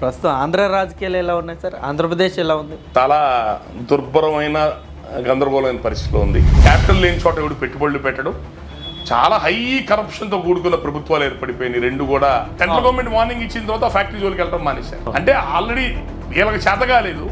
ప్రస్తుతం ఆంధ్ర రాజకీయాలు ఎలా ఉన్నాయి సార్ ఆంధ్రప్రదేశ్ ఎలా ఉంది చాలా దుర్భరమైన గందరగోళమైన పరిస్థితిలో ఉంది క్యాపిటల్ లేని చోట ఎవడు పెట్టుబడులు పెట్టడం చాలా హై కరప్షన్తో కూడుకున్న ప్రభుత్వాలు ఏర్పడిపోయినాయి రెండు కూడా సెంట్రల్ గవర్నమెంట్ వార్నింగ్ ఇచ్చిన తర్వాత ఫ్యాక్టరీ జోలికి వెళ్ళడం మానేశారు అంటే ఆల్రెడీ వీళ్ళకి చేత కాలేదు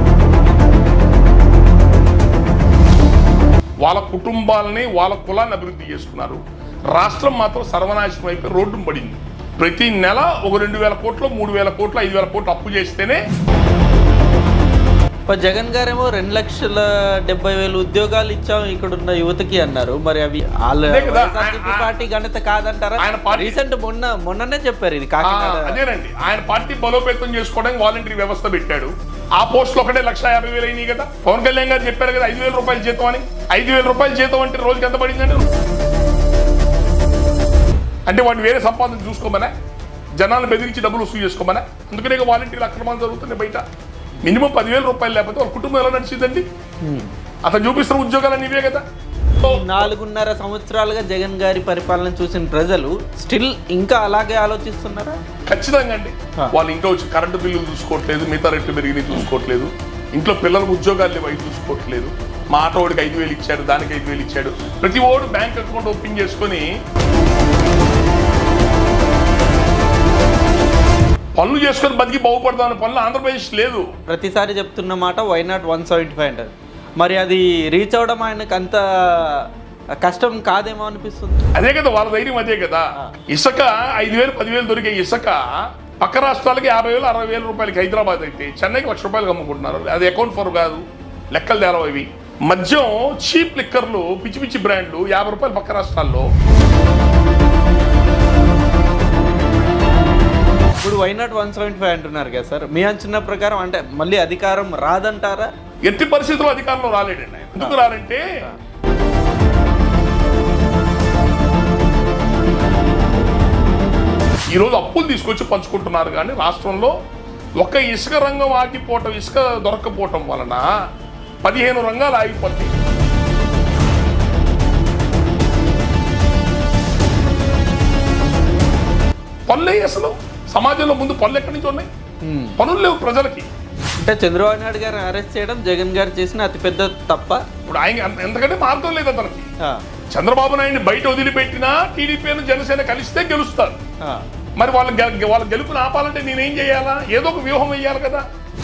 వాళ్ళ కుటుంబాలని వాళ్ళ కులాన్ని అభివృద్ధి చేసుకున్నారు రాష్ట్రం మాత్రం సర్వనాశనం అయిపోయి రోడ్డు పడింది ప్రతి నెల ఒక రెండు వేల కోట్లు మూడు వేల కోట్లు ఐదు వేల కోట్లు అప్పు చేస్తేనే ఇప్పుడు జగన్ గారేమో రెండు లక్షల డెబ్బై వేల ఉద్యోగాలు ఇచ్చాం ఇక్కడ ఉన్న యువతకి అన్నారు మరి అవి వాళ్ళ అదే కదా, వైఎస్ఆర్సీపీ ఆ- పార్టీ ఘనత కాదంటారా ఆయన పార్టీ- రీసెంట్ మొన్న మొన్ననే చెప్పారు ఇది ఆ, కాకినాడ అదేనండి ఆయన పార్టీ బలోపేతం చేసుకోవడానికి వాలంటరీ వ్యవస్థ పెట్టాడు ఆ పోస్టులు ఒకటే లక్ష యాభై వేలు అయినాయి కదా పవన్ కళ్యాణ్ గారు చెప్పారు కదా ఐదు వేల రూపాయలు జీతం అని ఐదు వేల రూపాయలు జీతం అంటే రోజుకి ఎంత పడిందండి అంటే వాడిని వేరే సంపాదన చూసుకోమనే జనాలను బెదిరించి డబ్బులు వసూలు చేసుకోమనే అందుకనే ఇక వాలంటీర్లు అక్రమాలు జరుగుతున్నాయి బయట మినిమం పదివేల రూపాయలు లేకపోతే వాళ్ళ కుటుంబం ఎలా నడిచిందండి అతను చూపిస్తున్న ఉద్యోగాలన్నీ ఇవే కదా సో నాలుగున్నర సంవత్సరాలుగా జగన్ గారి పరిపాలన చూసిన ప్రజలు స్టిల్ ఇంకా అలాగే ఆలోచిస్తున్నారా ఖచ్చితంగా అండి ఆ. వాళ్ళు ఇంట్లో వచ్చి కరెంటు బిల్లులు చూసుకోవట్లేదు మిగతా రేట్లు పెరిగినాయి చూసుకోవట్లేదు ఇంట్లో పిల్లలకు ఉద్యోగాలు లేవు అవి చూసుకోవట్లేదు మా ఆటో వాడికి ఐదు వేలు ఇచ్చాడు దానికి ఐదు వేలు ఇచ్చాడు ప్రతి ఓడు బ్యాంక్ అకౌంట్ ఓపెన్ చేసుకొని పనులు చేసుకొని బతికి బాగుపడదాం అనే పనులు ఆంధ్రప్రదేశ్ లేదు ప్రతిసారి చెప్తున్న మాట why not one seventy five అంటారు మరి అది రీచ్ అవడం ఆయనకు అంత కష్టం కాదేమో అనిపిస్తుంది అదే కదా వాళ్ళ ధైర్యం అదే కదా ఇసుక ఐదు వేలు పదివేలు దొరికే ఇసుక పక్క రాష్ట్రాలకి యాభై వేలు అరవై వేల రూపాయలకి హైదరాబాద్ అయితే చెన్నైకి లక్ష రూపాయలు అమ్ముకుంటున్నారు అది అకౌంట్ ఫర్ కాదు లెక్కలు తేలవు ఇవి మద్యం చీప్ లిక్కర్లు పిచ్చి పిచ్చి బ్రాండ్లు యాభై రూపాయలు పక్క రాష్ట్రాల్లో ఇప్పుడు why not one seventy five అంటున్నారు కదా సార్ మీ అంచనా ప్రకారం అంటే మళ్ళీ అధికారం రాదంటారా ఎట్టి పరిస్థితుల్లో అధికారంలో రాలేడండి ఆయన ఎందుకు రాలంటే ఈరోజు అప్పులు తీసుకొచ్చి పంచుకుంటున్నారు కానీ రాష్ట్రంలో ఒక ఇసుక రంగం ఆగిపోవటం ఇసుక దొరకపోవటం వలన పదిహేను రంగాలు ఆగిపోతాయి పనులే అసలు సమాజంలో ముందు పనులు ఎక్కడి నుంచి ఉన్నాయి పనులు లేవు ప్రజలకి అంటే చంద్రబాబు నాయుడు గారిని అరెస్ట్ చేయడం జగన్ గారు చేసిన అతిపెద్ద తప్ప ఇప్పుడు ఆయన అంత- ఎంతకంటే మార్గం లేదు అతనికి ఆ, చంద్రబాబు నాయుడిని బయట వదిలిపెట్టినా టీడీపీను జనసేన కలిస్తే గెలుస్తారు ఆ. మరి వాళ్ళ గె- వాళ్ళ గెలుపుని ఆపాలంటే నేనేం చేయాలా ఏదో ఒక వ్యూహం వేయాలి కదా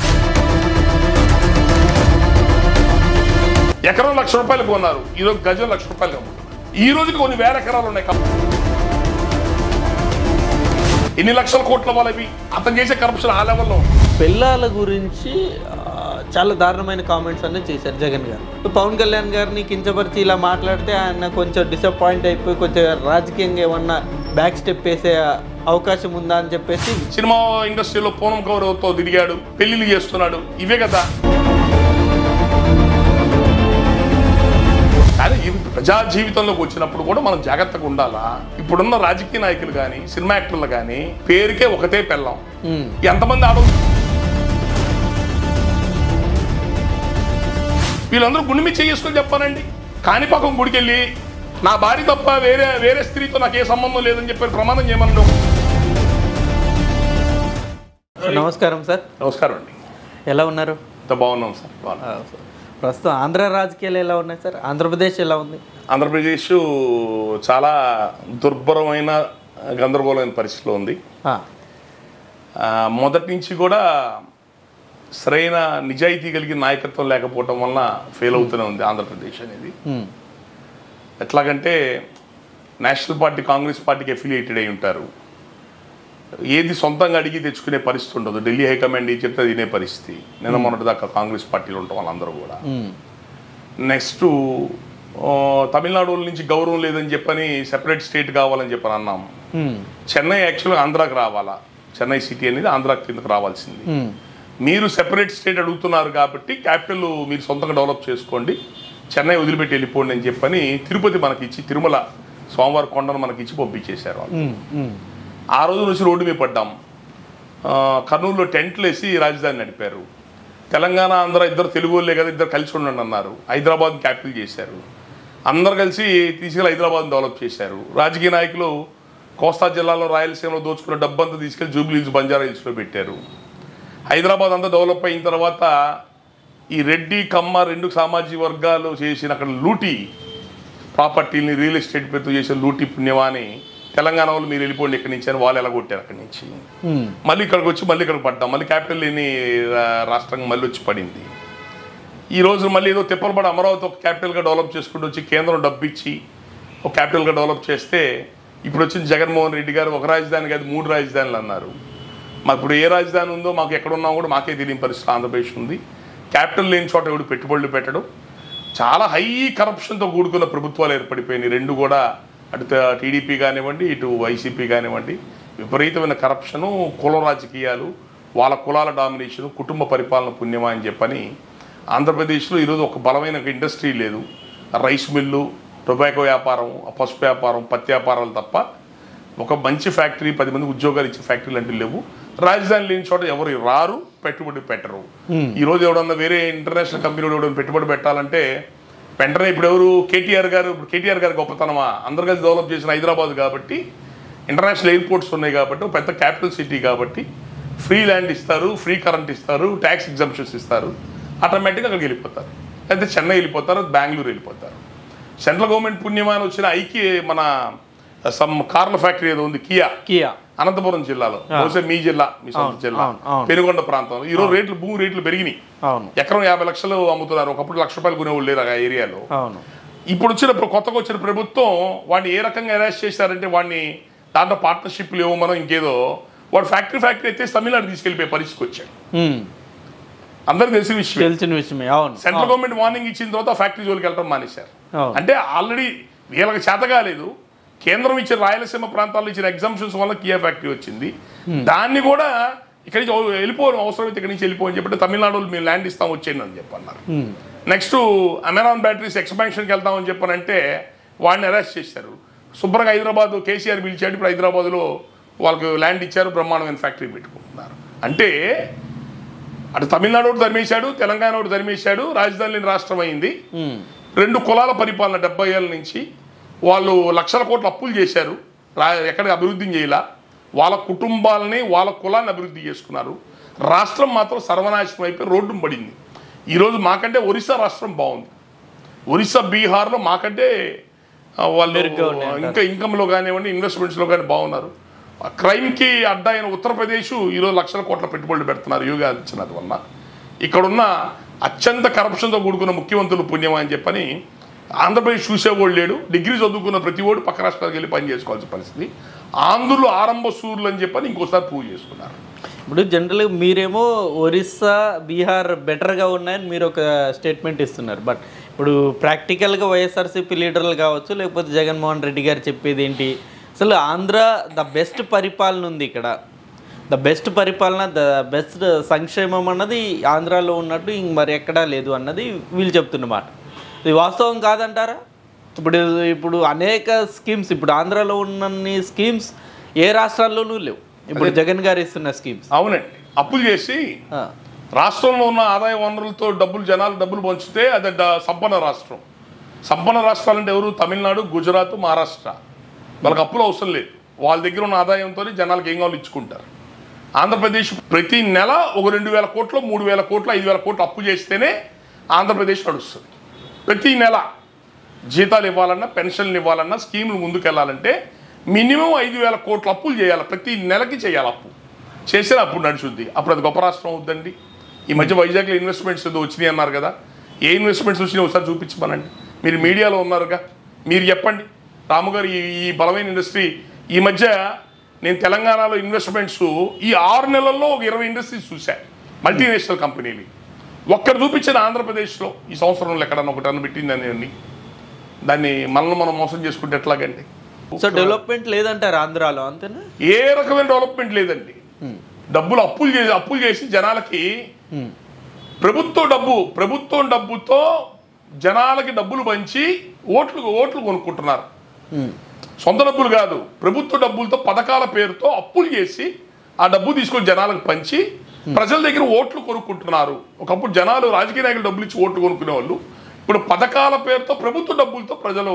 ఎకరం లక్ష రూపాయలు కొన్నారు ఈరోజు గజం లక్ష రూపాయలు అమ్ముతున్నారు ఈ రోజుకి కొన్ని వేల ఎకరాలు ఉన్నాయి కప్- ఎన్ని లక్షల కోట్ల వాళ్ళవి అతను చేసే కరప్షన్ ఆ లెవెల్లో ఉంది. పిల్లల గురించి ఆ, చాలా దారుణమైన కామెంట్స్ అన్నీ చేశారు జగన్ గారు పవన్ కళ్యాణ్ గారిని కించపరిచి ఇలా మాట్లాడితే ఆయన కొంచెం డిసప్పాయింట్ అయిపోయి కొంచెం రాజకీయంగా ఏమన్నా బ్యాక్ స్టెప్ వేసే అవకాశం ఉందా అని చెప్పేసి సినిమా ఇండస్ట్రీలో పూనం గౌరవ్తో తిరిగాడు పెళ్లిళ్ళు చేస్తున్నాడు ఇవే కదా కానీ ఈ ప్రజా జీవితంలోకి వచ్చినప్పుడు కూడా మనం జాగ్రత్తగా ఉండాలా ఇప్పుడున్న రాజకీయ నాయకులు కానీ సినిమా యాక్టర్లు కానీ పేరుకే ఒకటే పెళ్ళాం ఉమ్, ఎంతమంది ఆడవచ్చు వీళ్ళందరూ గుండె మీద చేసుకొని చెప్పానండి కాణిపాకం గుడికి వెళ్ళి నా భార్య తప్ప వేరే వేరే స్త్రీతో నాకు ఏ సంబంధం లేదని చెప్పి ప్రమాదం చేయమన్నాడు నమస్కారం సార్ నమస్కారం అండి ఎలా ఉన్నారు ఇంత బాగున్నాం సార్ బాగున్నాం. ఆ, ప్రస్తుతం ఆంధ్ర రాజకీయాలు ఎలా ఉన్నాయి సార్ ఆంధ్రప్రదేశ్ ఎలా ఉంది ఆంధ్రప్రదేశ్ చాలా దుర్భరమైన గందరగోళమైన పరిస్థితిలో ఉంది ఆ, ఆ, మొదటి నుంచి కూడా సరైన నిజాయితీ కలిగిన నాయకత్వం లేకపోవటం వలన ఫెయిల్ అవుతూనే ఉంది ఆంధ్రప్రదేశ్ అనేది ఉమ్, ఎట్లాగంటే నేషనల్ పార్టీ కాంగ్రెస్ పార్టీకి అఫిలియేటెడ్ అయి ఉంటారు ఏది సొంతంగా అడిగి తెచ్చుకునే పరిస్థితి ఉండదు ఢిల్లీ హైకమాండ్ ఏం చెప్తే తినే పరిస్థితి నిన్న మొన్నటి దాకా కాంగ్రెస్ పార్టీలో ఉంటాం వాళ్ళందరూ కూడా ఉమ్, నెక్స్ట్ ఆ, తమిళనాడు వాళ్ళ నుంచి గౌరవం లేదని చెప్పని సెపరేట్ స్టేట్ కావాలని చెప్పని అన్నాం ఉమ్, చెన్నై యాక్చువల్గా ఆంధ్రాకి రావాలా చెన్నై సిటీ అనేది ఆంధ్రా కిందకి రావాల్సింది ఉమ్, మీరు సెపరేట్ స్టేట్ అడుగుతున్నారు కాబట్టి క్యాపిటల్ మీరు సొంతంగా డెవలప్ చేసుకోండి చెన్నై వదిలిపెట్టి వెళ్ళిపోండి అని చెప్పని తిరుపతి మనకి ఇచ్చి తిరుమల సోమవారం కొండను మనకి ఇచ్చి పంపించేశారు వాళ్ళు ఉమ్, ఉమ్, ఆ రోజు నుంచి రోడ్డు మీద పడ్డాం ఆ, కర్నూలులో టెంట్లు వేసి రాజధాని నడిపారు తెలంగాణ ఆంధ్ర ఇద్దరు తెలుగు వాళ్ళే కదా ఇద్దరు కలిసి ఉండండి అన్నారు హైదరాబాద్ క్యాపిటల్ చేశారు అందరు కలిసి తీసుకెళ్ళి హైదరాబాద్ డెవలప్ చేశారు రాజకీయ నాయకులు కోస్తా జిల్లాలో రాయలసీమలో దోచుకున్న డబ్బంతా తీసుకెళ్లి జూబ్లీ హిల్స్ బంజారా హిల్స్లో పెట్టారు హైదరాబాద్ అంతా డెవలప్ అయిన తర్వాత ఈ రెడ్డి కమ్మ రెండు సామాజిక వర్గాలు చేసిన అక్కడ లూటీ ప్రాపర్టీని రియల్ ఎస్టేట్ పేరుతో చేసిన లూటీ పుణ్యమాని తెలంగాణ వాళ్ళు మీరు వెళ్ళిపోండి ఇక్కడి నుంచి అని వాళ్ళు ఎలాగొట్టారు అక్కడి నుంచి ఉమ్, మళ్ళీ ఇక్కడికి వచ్చి మళ్ళీ ఇక్కడికి పడ్డాం మళ్ళీ క్యాపిటల్ లేని రా- రాష్ట్రంగా మళ్ళీ వచ్చి పడింది ఈ రోజు మళ్ళీ ఏదో తిప్పలపడి అమరావతి ఒక క్యాపిటల్గా డెవలప్ చేసుకుంటూ వచ్చి కేంద్రం డబ్బు ఇచ్చి ఒక క్యాపిటల్గా డెవలప్ చేస్తే ఇప్పుడు వచ్చిన జగన్మోహన్ రెడ్డి గారు ఒక రాజధాని కాదు మూడు రాజధానులు అన్నారు మాకు ఇప్పుడు ఏ రాజధాని ఉందో మాకు ఎక్కడున్నా కూడా మాకే తెలియని పరిస్థితి ఆంధ్రప్రదేశ్ ఉంది క్యాపిటల్ లేని చోట ఎవడు పెట్టుబడులు పెట్టడం చాలా హై కరప్షన్తో కూడుకున్న ప్రభుత్వాలు ఏర్పడిపోయినాయి రెండు కూడా అటు టీడీపీ కానివ్వండి ఇటు వైసీపీ కానివ్వండి విపరీతమైన కరప్షను కుల రాజకీయాలు వాళ్ళ కులాల డామినేషన్ కుటుంబ పరిపాలన పుణ్యమా అని చెప్పని ఆంధ్రప్రదేశ్లో ఈరోజు ఒక బలమైన ఒక ఇండస్ట్రీ లేదు రైస్ మిల్లు టొబాకో వ్యాపారం పసుపు వ్యాపారం పత్తి వ్యాపారాలు తప్ప ఒక మంచి ఫ్యాక్టరీ పది మంది ఉద్యోగాలు ఇచ్చే ఫ్యాక్టరీలు అంటే లేవు రాజధాని లేని చోట ఎవరు రారు పెట్టుబడి పెట్టరు ఈ రోజు ఎవడన్నా వేరే ఇంటర్నేషనల్ కంపెనీ ఎవడన్నా పెట్టుబడి పెట్టాలంటే వెంటనే ఇప్పుడు ఎవరు కేటీఆర్ గారు ఇప్పుడు కేటీఆర్ గారి గొప్పతనమా అందరు కలిసి డెవలప్ చేసిన హైదరాబాద్ కాబట్టి ఇంటర్నేషనల్ ఎయిర్పోర్ట్స్ ఉన్నాయి కాబట్టి ఒక పెద్ద క్యాపిటల్ సిటీ కాబట్టి ఫ్రీ ల్యాండ్ ఇస్తారు ఫ్రీ కరెంట్ ఇస్తారు ట్యాక్స్ ఎగ్జామ్షన్స్ ఇస్తారు ఆటోమేటిక్గా అక్కడికి వెళ్ళిపోతారు అయితే చెన్నై వెళ్ళిపోతారు బెంగళూరు వెళ్ళిపోతారు సెంట్రల్ గవర్నమెంట్ పుణ్యమాని వచ్చిన ఐకి మన సమ్ కార్ల ఫ్యాక్టరీ ఏదో ఉంది కియా కియా అనంతపురం జిల్లాలో బహుశా మీ జిల్లా మీ సొంత అవును, జిల్లా అవును, అవును. పెనుగొండ ప్రాంతంలో ఈరోజు రేట్లు భూమి రేట్లు పెరిగినాయి అవును ఎకరం యాభై లక్షలు అమ్ముతున్నారు ఒకప్పుడు లక్ష రూపాయలు కొనేవాళ్ళు లేరు ఆ ఏరియాలో అవును ఇప్పుడు వచ్చిన కొత్తగా వచ్చిన ప్రభుత్వం వాడిని ఏ రకంగా అరెస్ట్ చేశారంటే వాడిని దాంట్లో పార్ట్నర్షిప్లు ఏవో మనం ఇంకేదో వాడు ఫ్యాక్టరీ ఫ్యాక్టరీ అయితే తమిళనాడు తీసుకెళ్ళిపోయే పరిస్థితికి వచ్చాడు ఉమ్, అందరికి తెలిసిన విషయం తెలిసిన విషయమే అవును సెంట్రల్ గవర్నమెంట్ వార్నింగ్ ఇచ్చిన తర్వాత ఆ ఫ్యాక్టరీ జోలికి వెళ్ళడం మానేశారు అవును. అంటే ఆల్రెడీ వీళ్ళకి చేత కాలేదు కేంద్రం ఇచ్చిన రాయలసీమ ప్రాంతాల్లో ఇచ్చిన ఎగ్జామ్షన్స్ వల్ల కియా ఫ్యాక్టరీ వచ్చింది దాన్ని కూడా ఇక్కడి నుంచి వెళ్ళిపోవడం అవసరమైతే ఇక్కడి నుంచి వెళ్ళిపోవని చెప్పి తమిళనాడు వాళ్ళు మేము ల్యాండ్ ఇస్తాం వచ్చేయండి అని చెప్పన్నారు ఉమ్, నెక్స్ట్ అమెరాన్ బ్యాటరీస్ ఎక్స్పాన్షన్కి వెళ్తామని చెప్పనంటే వాడిని అరెస్ట్ చేశారు శుభ్రంగా హైదరాబాద్ కేసీఆర్ పిలిచాడు ఇప్పుడు హైదరాబాద్లో వాళ్ళకి ల్యాండ్ ఇచ్చారు బ్రహ్మాండమైన ఫ్యాక్టరీ పెట్టుకుంటున్నారు అంటే అటు తమిళనాడు ఒకటి తరిమేశాడు తెలంగాణ ఒకటి తరిమేశాడు రాజధాని లేని రాష్ట్రం అయింది ఉమ్, రెండు కులాల పరిపాలన డెబ్బై ఏళ్ళ నుంచి వాళ్ళు లక్షల కోట్ల అప్పులు చేశారు రా ఎక్కడికి అభివృద్ధి చేయాల వాళ్ళ కుటుంబాలని వాళ్ళ కులాన్ని అభివృద్ధి చేసుకున్నారు రాష్ట్రం మాత్రం సర్వనాశనం అయిపోయి రోడ్డు పడింది ఈరోజు మాకంటే ఒరిస్సా రాష్ట్రం బాగుంది ఒరిస్సా బీహార్లో మాకంటే ఆ, వాళ్ళు మెరుగ్గా ఉన్నాయి అంటారు. ఇంకా ఇన్కమ్లో కానివ్వండి ఇన్వెస్ట్మెంట్స్లో కానీ బాగున్నారు ఆ క్రైమ్కి అడ్డా అయిన ఉత్తరప్రదేశ్ ఈరోజు లక్షల కోట్ల పెట్టుబడులు పెడుతున్నారు యోగి ఆదిత్యనాథ్ వల్ల ఇక్కడున్న అత్యంత కరప్షన్తో కూడుకున్న ముఖ్యమంత్రులు పుణ్యం అని చెప్పని ఆంధ్రప్రదేశ్ చూసేవాడు లేడు డిగ్రీ చదువుకున్న ప్రతి ఓడు పక్క రాష్ట్రాలకు వెళ్ళి పని చేసుకోవాల్సిన పరిస్థితి ఆంధ్రులు ఆరంభ సూర్యులు అని చెప్పని ఇంకోసారి ప్రూవ్ చేసుకున్నారు ఇప్పుడు జనరల్గా మీరేమో ఒరిస్సా బీహార్ బెటర్గా ఉన్నాయని మీరు ఒక స్టేట్మెంట్ ఇస్తున్నారు బట్ ఇప్పుడు ప్రాక్టికల్గా వైఎస్ఆర్సీపీ లీడర్లు కావచ్చు లేకపోతే జగన్మోహన్ రెడ్డి గారు చెప్పేది ఏంటి అసలు ఆంధ్ర ద బెస్ట్ పరిపాలన ఉంది ఇక్కడ ద బెస్ట్ పరిపాలన ద బెస్ట్ సంక్షేమం అన్నది ఆంధ్రాలో ఉన్నట్టు ఇంక మరి ఎక్కడా లేదు అన్నది వీళ్ళు చెప్తున్నమాట ఇది వాస్తవం కాదంటారా ఇప్పుడు ఇప్పుడు అనేక స్కీమ్స్ ఇప్పుడు ఆంధ్రాలో ఉన్నన్ని స్కీమ్స్ ఏ రాష్ట్రాల్లోనూ లేవు ఇప్పుడు జగన్ గారు ఇస్తున్న స్కీమ్స్ అవునండి అప్పులు చేసి రాష్ట్రంలో ఉన్న ఆదాయ వనరులతో డబ్బులు జనాలు డబ్బులు పంచితే అది డ- సంపన్న రాష్ట్రం సంపన్న రాష్ట్రాలంటే ఎవరు తమిళనాడు గుజరాత్ మహారాష్ట్ర వాళ్ళకి అప్పులు అవసరం లేదు వాళ్ళ దగ్గర ఉన్న ఆదాయంతో జనాలకు ఏం కావాలో ఇచ్చుకుంటారు ఆంధ్రప్రదేశ్ ప్రతి నెల ఒక రెండు వేల కోట్లు మూడు వేల కోట్లు ఐదు వేల కోట్లు అప్పు చేస్తేనే ఆంధ్రప్రదేశ్ నడుస్తుంది ప్రతి నెల జీతాలు ఇవ్వాలన్నా పెన్షన్లు ఇవ్వాలన్నా స్కీములు ముందుకెళ్ళాలంటే మినిమం ఐదు వేల కోట్ల అప్పులు చేయాలి ప్రతి నెలకి చేయాలి అప్పు చేస్తే అప్పుడు నడుచుద్ది అప్పుడు అది గొప్ప రాష్ట్రం అవుద్దండి ఈ మధ్య వైజాగ్లో ఇన్వెస్ట్మెంట్స్ ఏదో వచ్చినాయి అన్నారు కదా ఏ ఇన్వెస్ట్మెంట్స్ వచ్చినాయి ఒకసారి చూపించమనండి మీరు మీడియాలో ఉన్నారుగా మీరు చెప్పండి రాము గారు ఈ ఈ బలమైన ఇండస్ట్రీ ఈ మధ్య నేను తెలంగాణలో ఇన్వెస్ట్మెంట్స్ ఈ ఆరు నెలల్లో ఒక ఇరవై ఇండస్ట్రీస్ చూశాను మల్టీనేషనల్ కంపెనీలు ఒక్కరు చూపించిన ఆంధ్రప్రదేశ్లో ఈ సంవత్సరంలో ఎక్కడన్నా ఒకటన్నా పెట్టిందని దాన్ని మనల్ని మనం మోసం చేసుకుంటే ఎట్లాగండి సో డెవలప్మెంట్ లేదంటారు ఆంధ్రాలో అంతేనా ఏ రకమైన డెవలప్మెంట్ లేదండి డబ్బులు అప్పులు చేసి అప్పులు చేసి జనాలకి Hmm. ప్రభుత్వ డబ్బు ప్రభుత్వం డబ్బుతో జనాలకి డబ్బులు పంచి ఓట్లు ఓట్లు కొనుక్కుంటున్నారు Hmm. సొంత డబ్బులు కాదు ప్రభుత్వ డబ్బులతో పథకాల పేరుతో అప్పులు చేసి ఆ డబ్బు తీసుకొని జనాలకు పంచి ప్రజల దగ్గర ఓట్లు కొనుక్కుంటున్నారు ఒకప్పుడు జనాలు రాజకీయ నాయకులు డబ్బులు ఇచ్చి ఓట్లు కొనుక్కునే వాళ్ళు ఇప్పుడు పథకాల పేరుతో ప్రభుత్వ డబ్బులతో ప్రజలు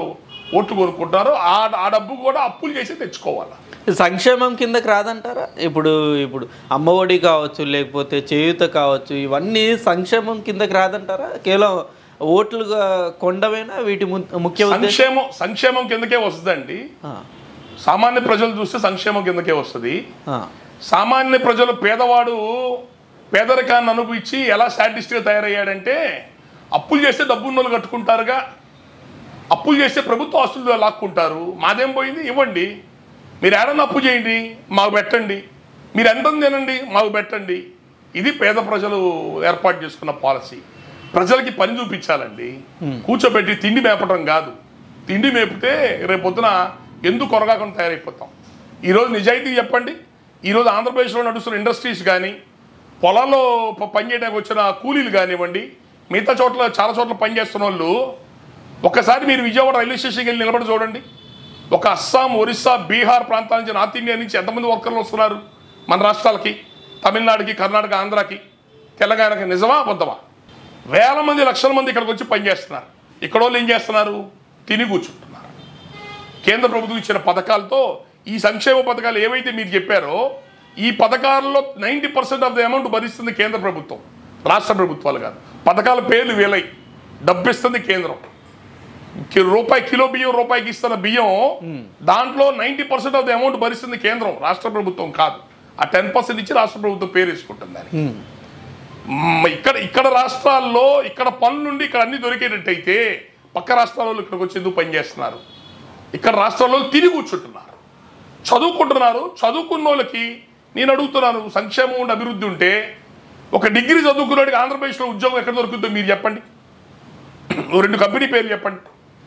ఓట్లు కొనుక్కుంటున్నారు ఆ ఆ డబ్బు కూడా అప్పులు చేసి తెచ్చుకోవాలి సంక్షేమం కిందకి రాదంటారా ఇప్పుడు ఇప్పుడు అమ్మఒడి కావచ్చు లేకపోతే చేయూత కావచ్చు ఇవన్నీ సంక్షేమం కిందకి రాదంటారా కేవలం ఓట్లుగా కొండవేనా వీటి ము- ముఖ్య ఉద్దేశం సంక్షేమం సంక్షేమం కిందకే వస్తుందండి ఆ, సామాన్య ప్రజలు చూస్తే సంక్షేమం కిందకే వస్తుంది ఆ, సామాన్య ప్రజలు పేదవాడు పేదరికాన్ని అనుభవించి ఎలా సాటిస్ట్గా తయారయ్యాడంటే అప్పులు చేస్తే డబ్బున్నోళ్ళు కట్టుకుంటారుగా అప్పులు చేస్తే ప్రభుత్వ ఆస్తులు లాక్కుంటారు మాదేం పోయింది ఇవ్వండి మీరు ఏడన్నా అప్పు చేయండి మాకు పెట్టండి మీరు ఎంత తినండి మాకు పెట్టండి ఇది పేద ప్రజలు ఏర్పాటు చేసుకున్న పాలసీ ప్రజలకి పని చూపించాలండి కూర్చోబెట్టి తిండి మేపడం కాదు తిండి మేపితే రేపొద్దున ఎందుకు కొరగాకుండా తయారైపోతాం ఈరోజు నిజాయితీ చెప్పండి ఈరోజు ఆంధ్రప్రదేశ్లో నడుస్తున్న ఇండస్ట్రీస్ కానీ పొలాల్లో ప- పనిచేయడానికి వచ్చిన కూలీలు కానివ్వండి మిగతా చోట్ల చాలా చోట్ల పనిచేస్తున్న వాళ్ళు ఒక్కసారి మీరు విజయవాడ రైల్వే స్టేషన్కి వెళ్ళి నిలబడి చూడండి ఒక అస్సాం ఒరిస్సా బీహార్ ప్రాంతాల నుంచి నార్త్ ఇండియా నుంచి ఎంతమంది వర్కర్లు వస్తున్నారు మన రాష్ట్రాలకి తమిళనాడుకి కర్ణాటక ఆంధ్రాకి తెలంగాణకి నిజమా అబద్ధమా వేల మంది లక్షల మంది ఇక్కడికి వచ్చి పనిచేస్తున్నారు ఇక్కడ వాళ్ళు ఏం చేస్తున్నారు తిని కూర్చుంటున్నారు కేంద్ర ప్రభుత్వం ఇచ్చిన పథకాలతో ఈ సంక్షేమ పథకాలు ఏవైతే మీరు చెప్పారో ఈ పథకాల్లో ninety percent of the amount భరిస్తుంది కేంద్ర ప్రభుత్వం రాష్ట్ర ప్రభుత్వాలు కాదు పథకాల పేర్లు వేలై డబ్బిస్తుంది కేంద్రం కి- రూపాయి కిలో బియ్యం రూపాయికి ఇస్తున్న బియ్యం దాంట్లో ninety percent of the amount భరిస్తుంది కేంద్రం రాష్ట్ర ప్రభుత్వం కాదు ఆ టెన్ పర్సెంట్ ఇచ్చి రాష్ట్ర ప్రభుత్వం పేరు వేసుకుంటుంది దానికి. ఉమ్, మ్మ్, ఇక్కడ ఇక్కడ రాష్ట్రాల్లో ఇక్కడ పనుల నుండి ఇక్కడ అన్ని దొరికేటట్టయితే పక్క రాష్ట్రాల్లో ఇక్కడికి వచ్చి ఎందుకు పనిచేస్తున్నారు ఇక్కడ రాష్ట్రాల్లో తిరిగి కూర్చుంటున్నారు చదువుకుంటున్నారు చదువుకున్న వాళ్ళకి నేను అడుగుతున్నాను సంక్షేమం ఉండి అభివృద్ధి ఉంటే ఒక డిగ్రీ చదువుకున్నవాడికి ఆంధ్రప్రదేశ్లో ఉద్యోగం ఎక్కడ దొరుకుతుందో మీరు చెప్పండి ఓ రెండు కంపెనీ పేర్లు చెప్పండి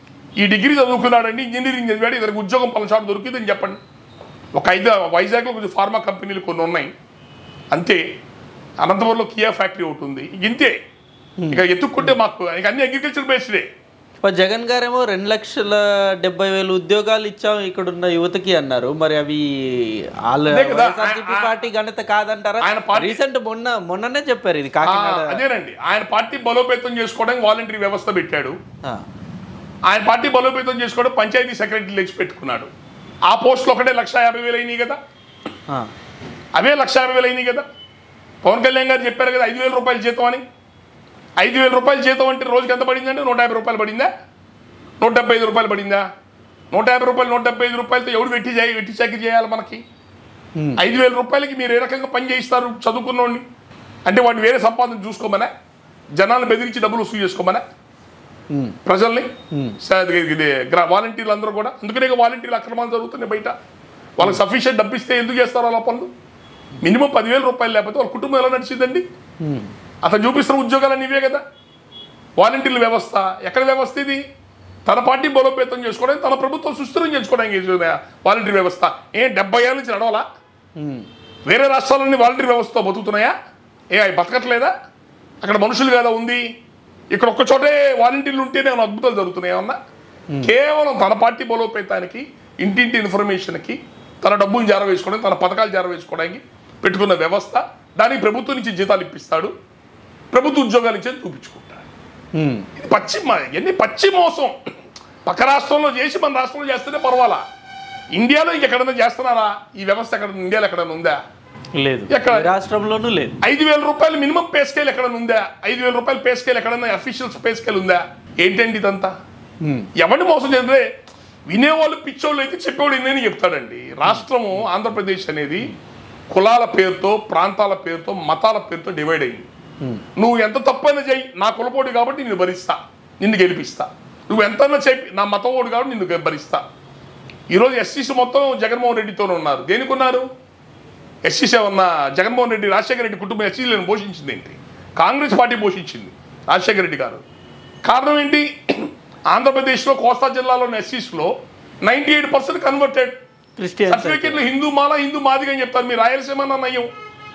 ఈ డిగ్రీ చదువుకున్నాడండి ఇంజనీరింగ్ చదివాడు ఇతనికి ఉద్యోగం పలసాడు దొరికిందని చెప్పండి ఒక ఐదు వైజాగ్లో కొంచెం ఫార్మా కంపెనీలు కొన్ని ఉన్నాయి అంతే అనంతపురంలో కియా ఫ్యాక్టరీ ఒకటి ఉంది ఇక ఇంతే ఇక ఎత్తుక్కుంటే మాకు ఇక అన్ని అగ్రికల్చర్ బేస్డే మరి జగన్ గారేమో రెండు లక్షల డెబ్బై వేలు ఉద్యోగాలు ఇచ్చాం ఇక్కడ ఉన్న యువతకి అన్నారు మరి అవి వాళ్ళ అదే కదా, వైఎస్ఆర్సీపీ ఆ- పార్టీ ఘనత కాదంటారా ఆయన పార్టీ- రీసెంట్ మొన్న మొన్ననే చెప్పారు ఇది ఆ, కాకినాడ అదేనండి ఆయన పార్టీ బలోపేతం చేసుకోవడానికి వాలంటరీ వ్యవస్థ పెట్టాడు ఆ, ఆయన పార్టీ బలోపేతం చేసుకోవడం పంచాయతీ సెక్రటరీ లెచ్చి పెట్టుకున్నాడు ఆ పోస్టులు ఒకటే లక్ష యాభై వేలు అయినాయి కదా ఆ, అవే లక్ష యాభై వేలు అయినాయి కదా పవన్ కళ్యాణ్ గారు చెప్పారు కదా ఐదు వేల రూపాయల జీతం అని ఐదు వేల రూపాయల జీతం అంటే రోజుకి ఎంత పడిందంటే నూట యాభై రూపాయలు పడిందా నూట డెబ్బై ఐదు రూపాయలు పడిందా నూట యాభై రూపాయలు నూట డెబ్బై ఐదు రూపాయలతో ఎవడు వెట్టి చేయ వెట్టి చాకరీ చేయాలి మనకి ఉమ్, ఐదు వేల రూపాయలకి మీరు ఏ రకంగా పని చేయిస్తారు చదువుకున్నోడిని అంటే వాడిని వేరే సంపాదన చూసుకోమనా జనాలను బెదిరించి డబ్బులు వసూలు చేసుకోమనా ఉమ్, ప్రజల్ని Hmm. స- ఇది- ఇది గ్రా- వాలంటీర్లు అందరూ కూడా అందుకనే ఇక వాలంటీర్లు అక్రమాలు జరుగుతున్నాయి బయట వాళ్ళకి సఫిషియెంట్ డబ్బు ఇస్తే ఎందుకు చేస్తారు అలా పనులు మినిమం పదివేల రూపాయలు లేకపోతే వాళ్ళ కుటుంబం ఎలా నడిచిందండి ఉమ్, అతను చూపిస్తున్న ఉద్యోగాలు ఇవే కదా వాలంటీర్ల వ్యవస్థ ఎక్కడ వ్యవస్థ ఇది తన పార్టీ బలోపేతం చేసుకోవడానికి తన ప్రభుత్వం సుస్థిరం చేసుకోవడానికి ఇది వాలంటీర్ వ్యవస్థ ఏ డెబ్బై ఏళ్ళ నుంచి నడవాలా ఉమ్, వేరే రాష్ట్రాలన్నీ వాలంటీర్ వ్యవస్థతో బతుకుతున్నాయా ఏ అవి బతకట్లేదా అక్కడ మనుషులు కదా ఉంది ఇక్కడ ఒక్క చోటే వాలంటీర్లు ఉంటేనే ఏమైనా అద్భుతాలు జరుగుతున్నాయి ఏమన్నా కేవలం తన పార్టీ బలోపేతానికి ఇంటింటి ఇన్ఫర్మేషన్కి తన డబ్బులు జారవేసుకోవడానికి తన పథకాలు జారవేసుకోవడానికి పెట్టుకున్న వ్యవస్థ దానికి ప్రభుత్వం నుంచి జీతాలు ఇప్పిస్తాడు ప్రభుత్వ ఉద్యోగాలు ఇచ్చేది చూపించుకుంటాడు ఉమ్, ఇది పచ్చి మ- ఇవన్నీ పచ్చి మోసం పక్క రాష్ట్రంలో చేసి మన రాష్ట్రంలో చేస్తేనే పర్వాలా ఇండియాలో ఇంకెక్కడైనా చేస్తున్నారా ఈ వ్యవస్థ ఎక్కడ ఇండియాలో ఎక్కడైనా ఉందా లేదు ఎక్కడ? ఏ రాష్ట్రంలోనూ లేదు ఐదు వేల రూపాయలు మినిమం పే స్కేల్ ఎక్కడైనా ఉందా ఐదు వేల రూపాయల పే స్కేల్ ఎక్కడైనా అఫీషియల్స్ పే స్కేల్ ఉందా ఏంటండి ఇదంతా ఉమ్, ఎవరిని మోసం చేస్తే వినేవాళ్ళు పిచ్చోళ్ళు అయితే చెప్పేవాడు ఎన్నని చెప్తాడండి రాష్ట్రము ఆంధ్రప్రదేశ్ అనేది కులాల పేరుతో ప్రాంతాల పేరుతో మతాల పేరుతో డివైడ్ అయింది ఉమ్, నువ్వు ఎంత తప్పైనా చెయ్యి నా కులపోడు కాబట్టి నిన్ను భరిస్తా నిన్ను గెలిపిస్తా నువ్వు ఎంతైనా చెప్పి నా మతపోడు కాబట్టి నిన్ను గె- భరిస్తా ఈరోజు ఎస్సీసీ మొత్తం జగన్మోహన్ రెడ్డితోనే ఉన్నారు దేనికి ఉన్నారు ఎస్సీసీ ఉన్న జగన్మోహన్ రెడ్డి రాజశేఖర రెడ్డి కుటుంబం ఎస్సీలను పోషించింది ఏంటి కాంగ్రెస్ పార్టీ పోషించింది రాజశేఖర రెడ్డి గారు కారణం ఏంటి ఆంధ్రప్రదేశ్లో కోస్తా జిల్లాలోని ఎస్సీస్లో ninety eight percent converted Christians అయితే. సర్టిఫికెట్లు హిందూ మాల హిందూ మాదిగా అని చెప్తారు మీ రాయలసీమ నయ్యం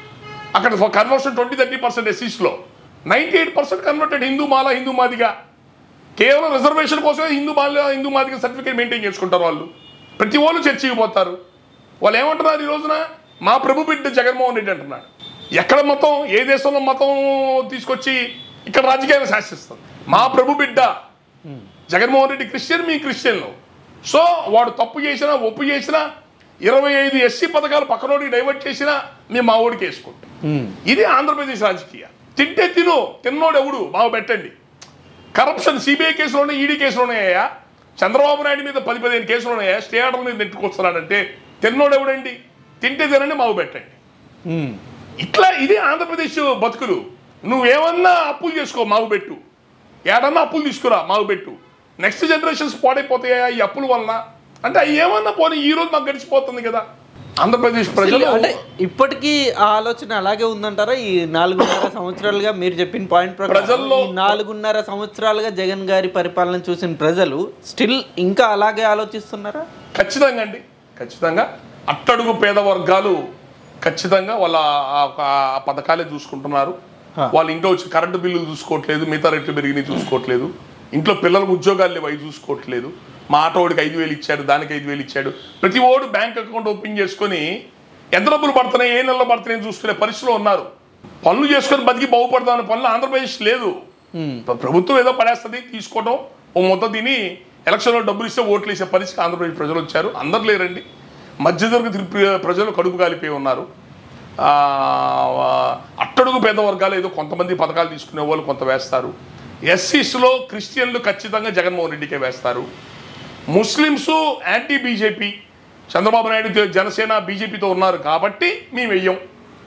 అక్కడ కన్వర్షన్ ట్వంటీ థర్టీ పర్సెంట్ ఎస్సీస్లో ninety eight percent converted Hindu Mala Hindu Madiga కేవలం రిజర్వేషన్ కోసమే హిందూ మాల హిందూ మాదిగా సర్టిఫికేట్ మెయింటైన్ చేసుకుంటారు వాళ్ళు ప్రతి వాళ్ళు చర్చికి పోతారు వాళ్ళు ఏమంటున్నారు ఈ రోజున మా ప్రభు బిడ్డ జగన్మోహన్ రెడ్డి అంటున్నాడు ఎక్కడ మతం ఏ దేశంలో మతం తీసుకొచ్చి ఇక్కడ రాజకీయాలు శాసిస్తుంది మా ప్రభు బిడ్డ జగన్మోహన్ రెడ్డి క్రిస్టియన్ మీ క్రిస్టియన్లు సో వాడు తప్పు చేసినా ఒప్పు చేసినా ఇరవై ఐదు ఎస్సీ పథకాలు పక్కనోడికి డైవర్ట్ చేసినా మేము మా ఓడికి వేసుకుంటాం ఉమ్, ఇది ఆంధ్రప్రదేశ్ రాజకీయ తింటే తిను తిన్నోడు ఎవడు మాకు పెట్టండి కరప్షన్ సిబిఐ కేసులోనే ఈడీ కేసులోనేయా చంద్రబాబు నాయుడు మీద పది పదిహేను కేసులోనేయా స్టే ఆర్డర్ మీద నెట్టుకొస్తున్నాడంటే తిన్నోడు ఎవడండి తింటే తినండి మాకు పెట్టండి ఉమ్, ఇట్లా ఇది ఆంధ్రప్రదేశ్ బతుకులు నువ్వేమన్నా అప్పులు చేసుకో మాకు పెట్టు ఏడన్నా అప్పులు తీసుకురా మాకు పెట్టు నెక్స్ట్ జనరేషన్స్ పాడైపోతాయా ఈ అప్పుల వలన అంటే అవి ఏమన్నా పోనీ ఈ రోజు మాకు గడిచిపోతుంది కదా ఆంధ్రప్రదేశ్ ప్రజలు అంటే ఇప్పటికీ ఆ ఆలోచన అలాగే ఉందంటారా ఈ నాలుగున్నర సంవత్సరాలుగా మీరు చెప్పిన పాయింట్ ప్రకారం ప్రజల్లో- ఈ నాలుగున్నర సంవత్సరాలుగా జగన్ గారి పరిపాలన చూసిన ప్రజలు స్టిల్ ఇంకా అలాగే ఆలోచిస్తున్నారా ఖచ్చితంగా అండి ఖచ్చితంగా అట్టడుగు పేద వర్గాలు ఖచ్చితంగా వాళ్ళ ఆ- ఆ పథకాలే చూసుకుంటున్నారు హా. వాళ్ళ ఇంట్లో వచ్చి కరెంటు బిల్లులు చూసుకోవట్లేదు మిగతా రేట్లు పెరిగినాయి చూసుకోవట్లేదు ఇంట్లో పిల్లలకు ఉద్యోగాలు లేవు అవి చూసుకోవట్లేదు మా ఆటోడికి ఐదు వేలు ఇచ్చాడు దానికి ఐదు వేలు ఇచ్చాడు ప్రతి ఓడు బ్యాంక్ అకౌంట్ ఓపెన్ చేసుకొని ఎంత డబ్బులు పడుతున్నాయి ఏ నెలలో పడుతున్నాయి చూసుకునే పరిస్థితిలో ఉన్నారు పనులు చేసుకొని బతికి బాగుపడతామనే పనులు ఆంధ్రప్రదేశ్ లేదు ఉమ్, ప్ర- ప్రభుత్వం ఏదో పడేస్తుంది తీసుకోవడం ఓ మొత్తం తిని ఎలక్షన్లో డబ్బులు ఇస్తే ఓట్లు వేసే పరిస్థితి ఆంధ్రప్రదేశ్ ప్రజలు వచ్చారు అందరు లేరండి మధ్యతరగతి ప్ర- ప్రజలు కడుపు కాలిపోయి ఉన్నారు ఆ, అట్టడుగు పేద వర్గాలు ఏదో కొంతమంది పథకాలు తీసుకునే వాళ్ళు కొంత వేస్తారు ఎస్సీస్లో క్రిస్టియన్లు ఖచ్చితంగా జగన్మోహన్ రెడ్డికే వేస్తారు Muslims anti BJP Chandrababu Naidu Janasena బీజేపీతో ఉన్నారు కాబట్టి మేము వెయ్యం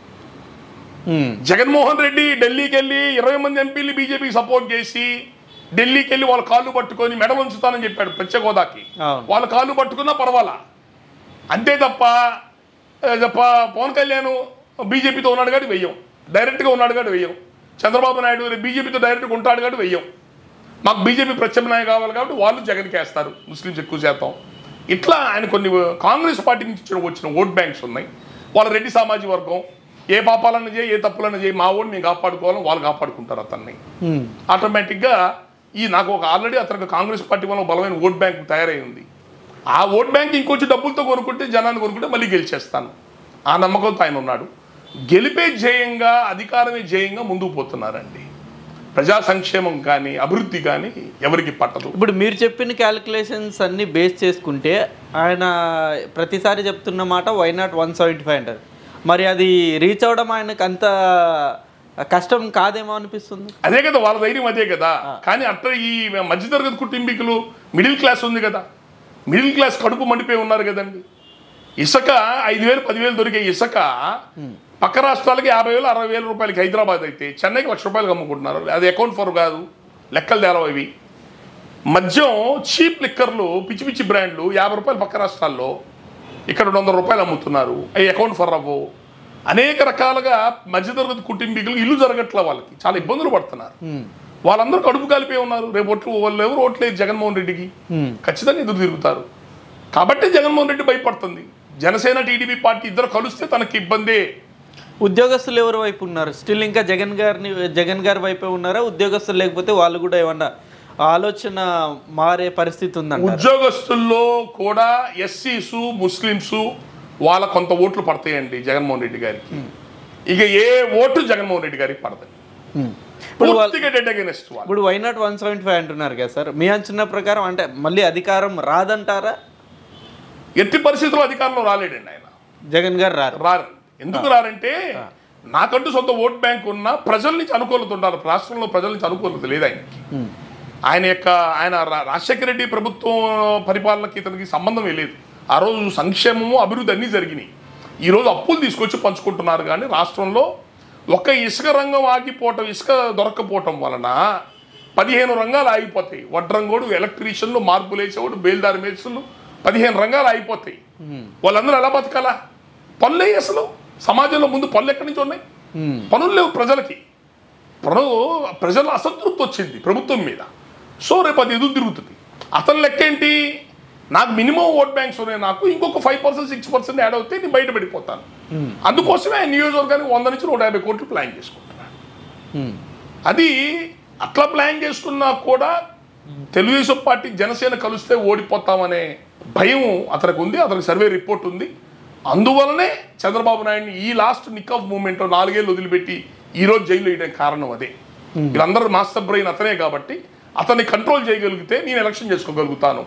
ఉమ్, జగన్మోహన్ రెడ్డి ఢిల్లీకి వెళ్ళి ఇరవై మంది ఎంపీలు బీజేపీకి సపోర్ట్ చేసి ఢిల్లీకి వెళ్ళి వాళ్ళ కాళ్ళు పట్టుకొని మెడలు ఉంచుతానని చెప్పాడు ప్రత్యేక హోదాకి అవును. వాళ్ళ కాళ్ళు పట్టుకున్నా పర్వాలా అంతే తప్ప ఏ, తప్ప పవన్ కళ్యాణ్ బీజేపీతో ఉన్నాడు కాబట్టి వెయ్యం డైరెక్ట్గా ఉన్నాడు కాబట్టి వెయ్యం చంద్రబాబు నాయుడు బీజేపీతో డైరెక్ట్గా ఉంటాడు కాబట్టి వెయ్యం మాకు బీజేపీ ప్రత్యామ్నాయం కావాలి కాబట్టి వాళ్ళు జగన్కి వేస్తారు ముస్లిమ్స్ ఎక్కువ శాతం ఇట్లా ఆయన కొన్ని కాంగ్రెస్ పార్టీ నుంచి వచ్చిన- వచ్చిన ఓట్ బ్యాంక్స్ ఉన్నాయి వాళ్ళ రెడ్డి సామాజిక వర్గం ఏ పాపాలను చేయి ఏ తప్పులను చేయి మా ఓడిని మేము కాపాడుకోవాలని వాళ్ళు కాపాడుకుంటారు అతన్ని ఉమ్, ఆటోమేటిక్గా ఈ నాకు ఒక ఆల్రెడీ అతనికి కాంగ్రెస్ పార్టీ వల్ల బలమైన ఓట్ బ్యాంక్ తయారై ఉంది ఆ ఓట్ బ్యాంక్ ఇంకొంచెం డబ్బులతో కొనుక్కుంటే జనాన్ని కొనుక్కుంటే మళ్ళీ గెలిచేస్తాను ఆ నమ్మకంతో ఆయన ఉన్నాడు గెలిపే ధ్యేయంగా అధికారమే ధ్యేయంగా ముందుకు పోతున్నారండి ప్రజా సంక్షేమం కానీ అభివృద్ధి కానీ ఎవరికి పట్టదు ఇప్పుడు మీరు చెప్పిన క్యాలిక్యులేషన్స్ అన్ని బేస్ చేసుకుంటే ఆయన ప్రతిసారి చెప్తున్న మాట why not one seventy five అంటారు మరి అది రీచ్ అవడం ఆయనకు అంత కష్టం కాదేమో అనిపిస్తుంది అదే కదా వాళ్ళ ధైర్యం అదే కదా కానీ అట్లా ఈ మధ్యతరగతి కుటుంబీకులు మిడిల్ క్లాస్ ఉంది కదా మిడిల్ క్లాస్ కడుపు మండిపోయి ఉన్నారు కదండి ఇసుక ఐదు వేలు పదివేలు దొరికే ఇసుక పక్క రాష్ట్రాలకి యాభై వేలు అరవై వేల రూపాయలకి హైదరాబాద్ అయితే చెన్నైకి లక్ష రూపాయలు అమ్ముకుంటున్నారు అది అకౌంట్ ఫర్ కాదు లెక్కలు తేలవు ఇవి మద్యం చీప్ లిక్కర్లు పిచ్చి పిచ్చి బ్రాండ్లు యాభై రూపాయలు పక్క రాష్ట్రాల్లో ఇక్కడ రెండు వందల రూపాయలు అమ్ముతున్నారు అవి అకౌంట్ ఫర్ అవ్వవు అనేక రకాలుగా మధ్యతరగతి కుటుంబీకులు ఇల్లు జరగట్ల వాళ్ళకి చాలా ఇబ్బందులు పడుతున్నారు ఉమ్, వాళ్ళందరూ కడుపు కలిపి ఉన్నారు రేపు ఓట్లు వాళ్ళు ఎవరు ఓట్లేదు జగన్మోహన్ రెడ్డికి ఉమ్, ఖచ్చితంగా ఎదురు తిరుగుతారు కాబట్టి జగన్మోహన్ రెడ్డి భయపడుతుంది జనసేన టీడీపీ పార్టీ ఇద్దరు కలిస్తే తనకి ఇబ్బందే ఉద్యోగస్తులు ఎవరి వైపు ఉన్నారు స్టిల్ ఇంకా జగన్ గారిని జగన్ గారి వైపే ఉన్నారా ఉద్యోగస్తులు లేకపోతే వాళ్ళు కూడా ఏమన్నా ఆలోచన మారే పరిస్థితి ఉందంట ఉద్యోగస్తుల్లో కూడా ఎస్సీస్ ముస్లిమ్స్ వాళ్ళ కొంత ఓట్లు పడతాయండి జగన్మోహన్ రెడ్డి గారికి ఇక ఏ ఓటు జగన్మోహన్ రెడ్డి గారికి పడతాయి ఇప్పుడు వాళ్ళ- పూర్తిగా డెడ్ అగేనెస్ట్ వాళ్ళు ఇప్పుడు why not one seventy five అంటున్నారు కదా సార్ మీ అంచనా ప్రకారం అంటే మళ్ళీ అధికారం రాదంటారా ఎట్టి పరిస్థితుల్లో అధికారంలో రాలేడండి ఆయన జగన్ గారు రారు రారు ఎందుకు రారంటే నాకంటూ సొంత ఓట్ బ్యాంక్ ఉన్న ప్రజల నుంచి అనుకూలత ఉండాలి రాష్ట్రంలో ప్రజల నుంచి అనుకూలత లేదు ఆయనకి ఉమ్, ఆయన యొక్క ఆయన రా- రాజశేఖర రెడ్డి ప్రభుత్వం పరిపాలనకి ఇతనికి సంబంధమే లేదు ఆ రోజు సంక్షేమము అభివృద్ధి అన్నీ జరిగినాయి ఈ రోజు అప్పులు తీసుకొచ్చి పంచుకుంటున్నారు కానీ రాష్ట్రంలో ఒక ఇసుక రంగం ఆగిపోవటం ఇసుక దొరక్కపోవటం వలన పదిహేను రంగాలు ఆగిపోతాయి వడ్రంగోడు ఎలక్ట్రీషియన్లు మార్పులు వేసేవాడు బేల్దారి మేసులు పదిహేను రంగాలు ఆగిపోతాయి ఉమ్, వాళ్ళందరూ ఎలా బతకాలా పనులే అసలు సమాజంలో ముందు పనులు ఎక్కడి నుంచి ఉన్నాయి ఉమ్, పనులు లేవు ప్రజలకి ప్రజలు ప్రజల అసంతృప్తి వచ్చింది ప్రభుత్వం మీద సో రేపు అది ఎదురు తిరుగుతుంది అతని లెక్క ఏంటి నాకు మినిమం ఓట్ బ్యాంక్స్ ఉన్నాయి నాకు ఇంకొక five percent six percent add అవుతే నేను బయట పడిపోతాను ఉమ్, అందుకోసమే ఆయన నియోజకవర్గానికి వంద నుంచి నూట యాభై కోట్లు ప్లాన్ చేసుకుంటున్నాను ఉమ్, అది అట్లా ప్లాన్ చేసుకున్నా కూడా తెలుగుదేశం పార్టీ జనసేన కలిస్తే ఓడిపోతామనే భయం అతనికి ఉంది అతనికి సర్వే రిపోర్ట్ ఉంది అందువలనే చంద్రబాబు నాయుడిని ఈ లాస్ట్ నిక్ ఆఫ్ మూమెంట్ నాలుగేళ్ళు వదిలిపెట్టి ఈ రోజు జైలు వేయడానికి కారణం అదే వీళ్ళందరూ మాస్టర్ బ్రెయిన్ అతనే కాబట్టి అతన్ని కంట్రోల్ చేయగలిగితే నేను ఎలక్షన్ చేసుకోగలుగుతాను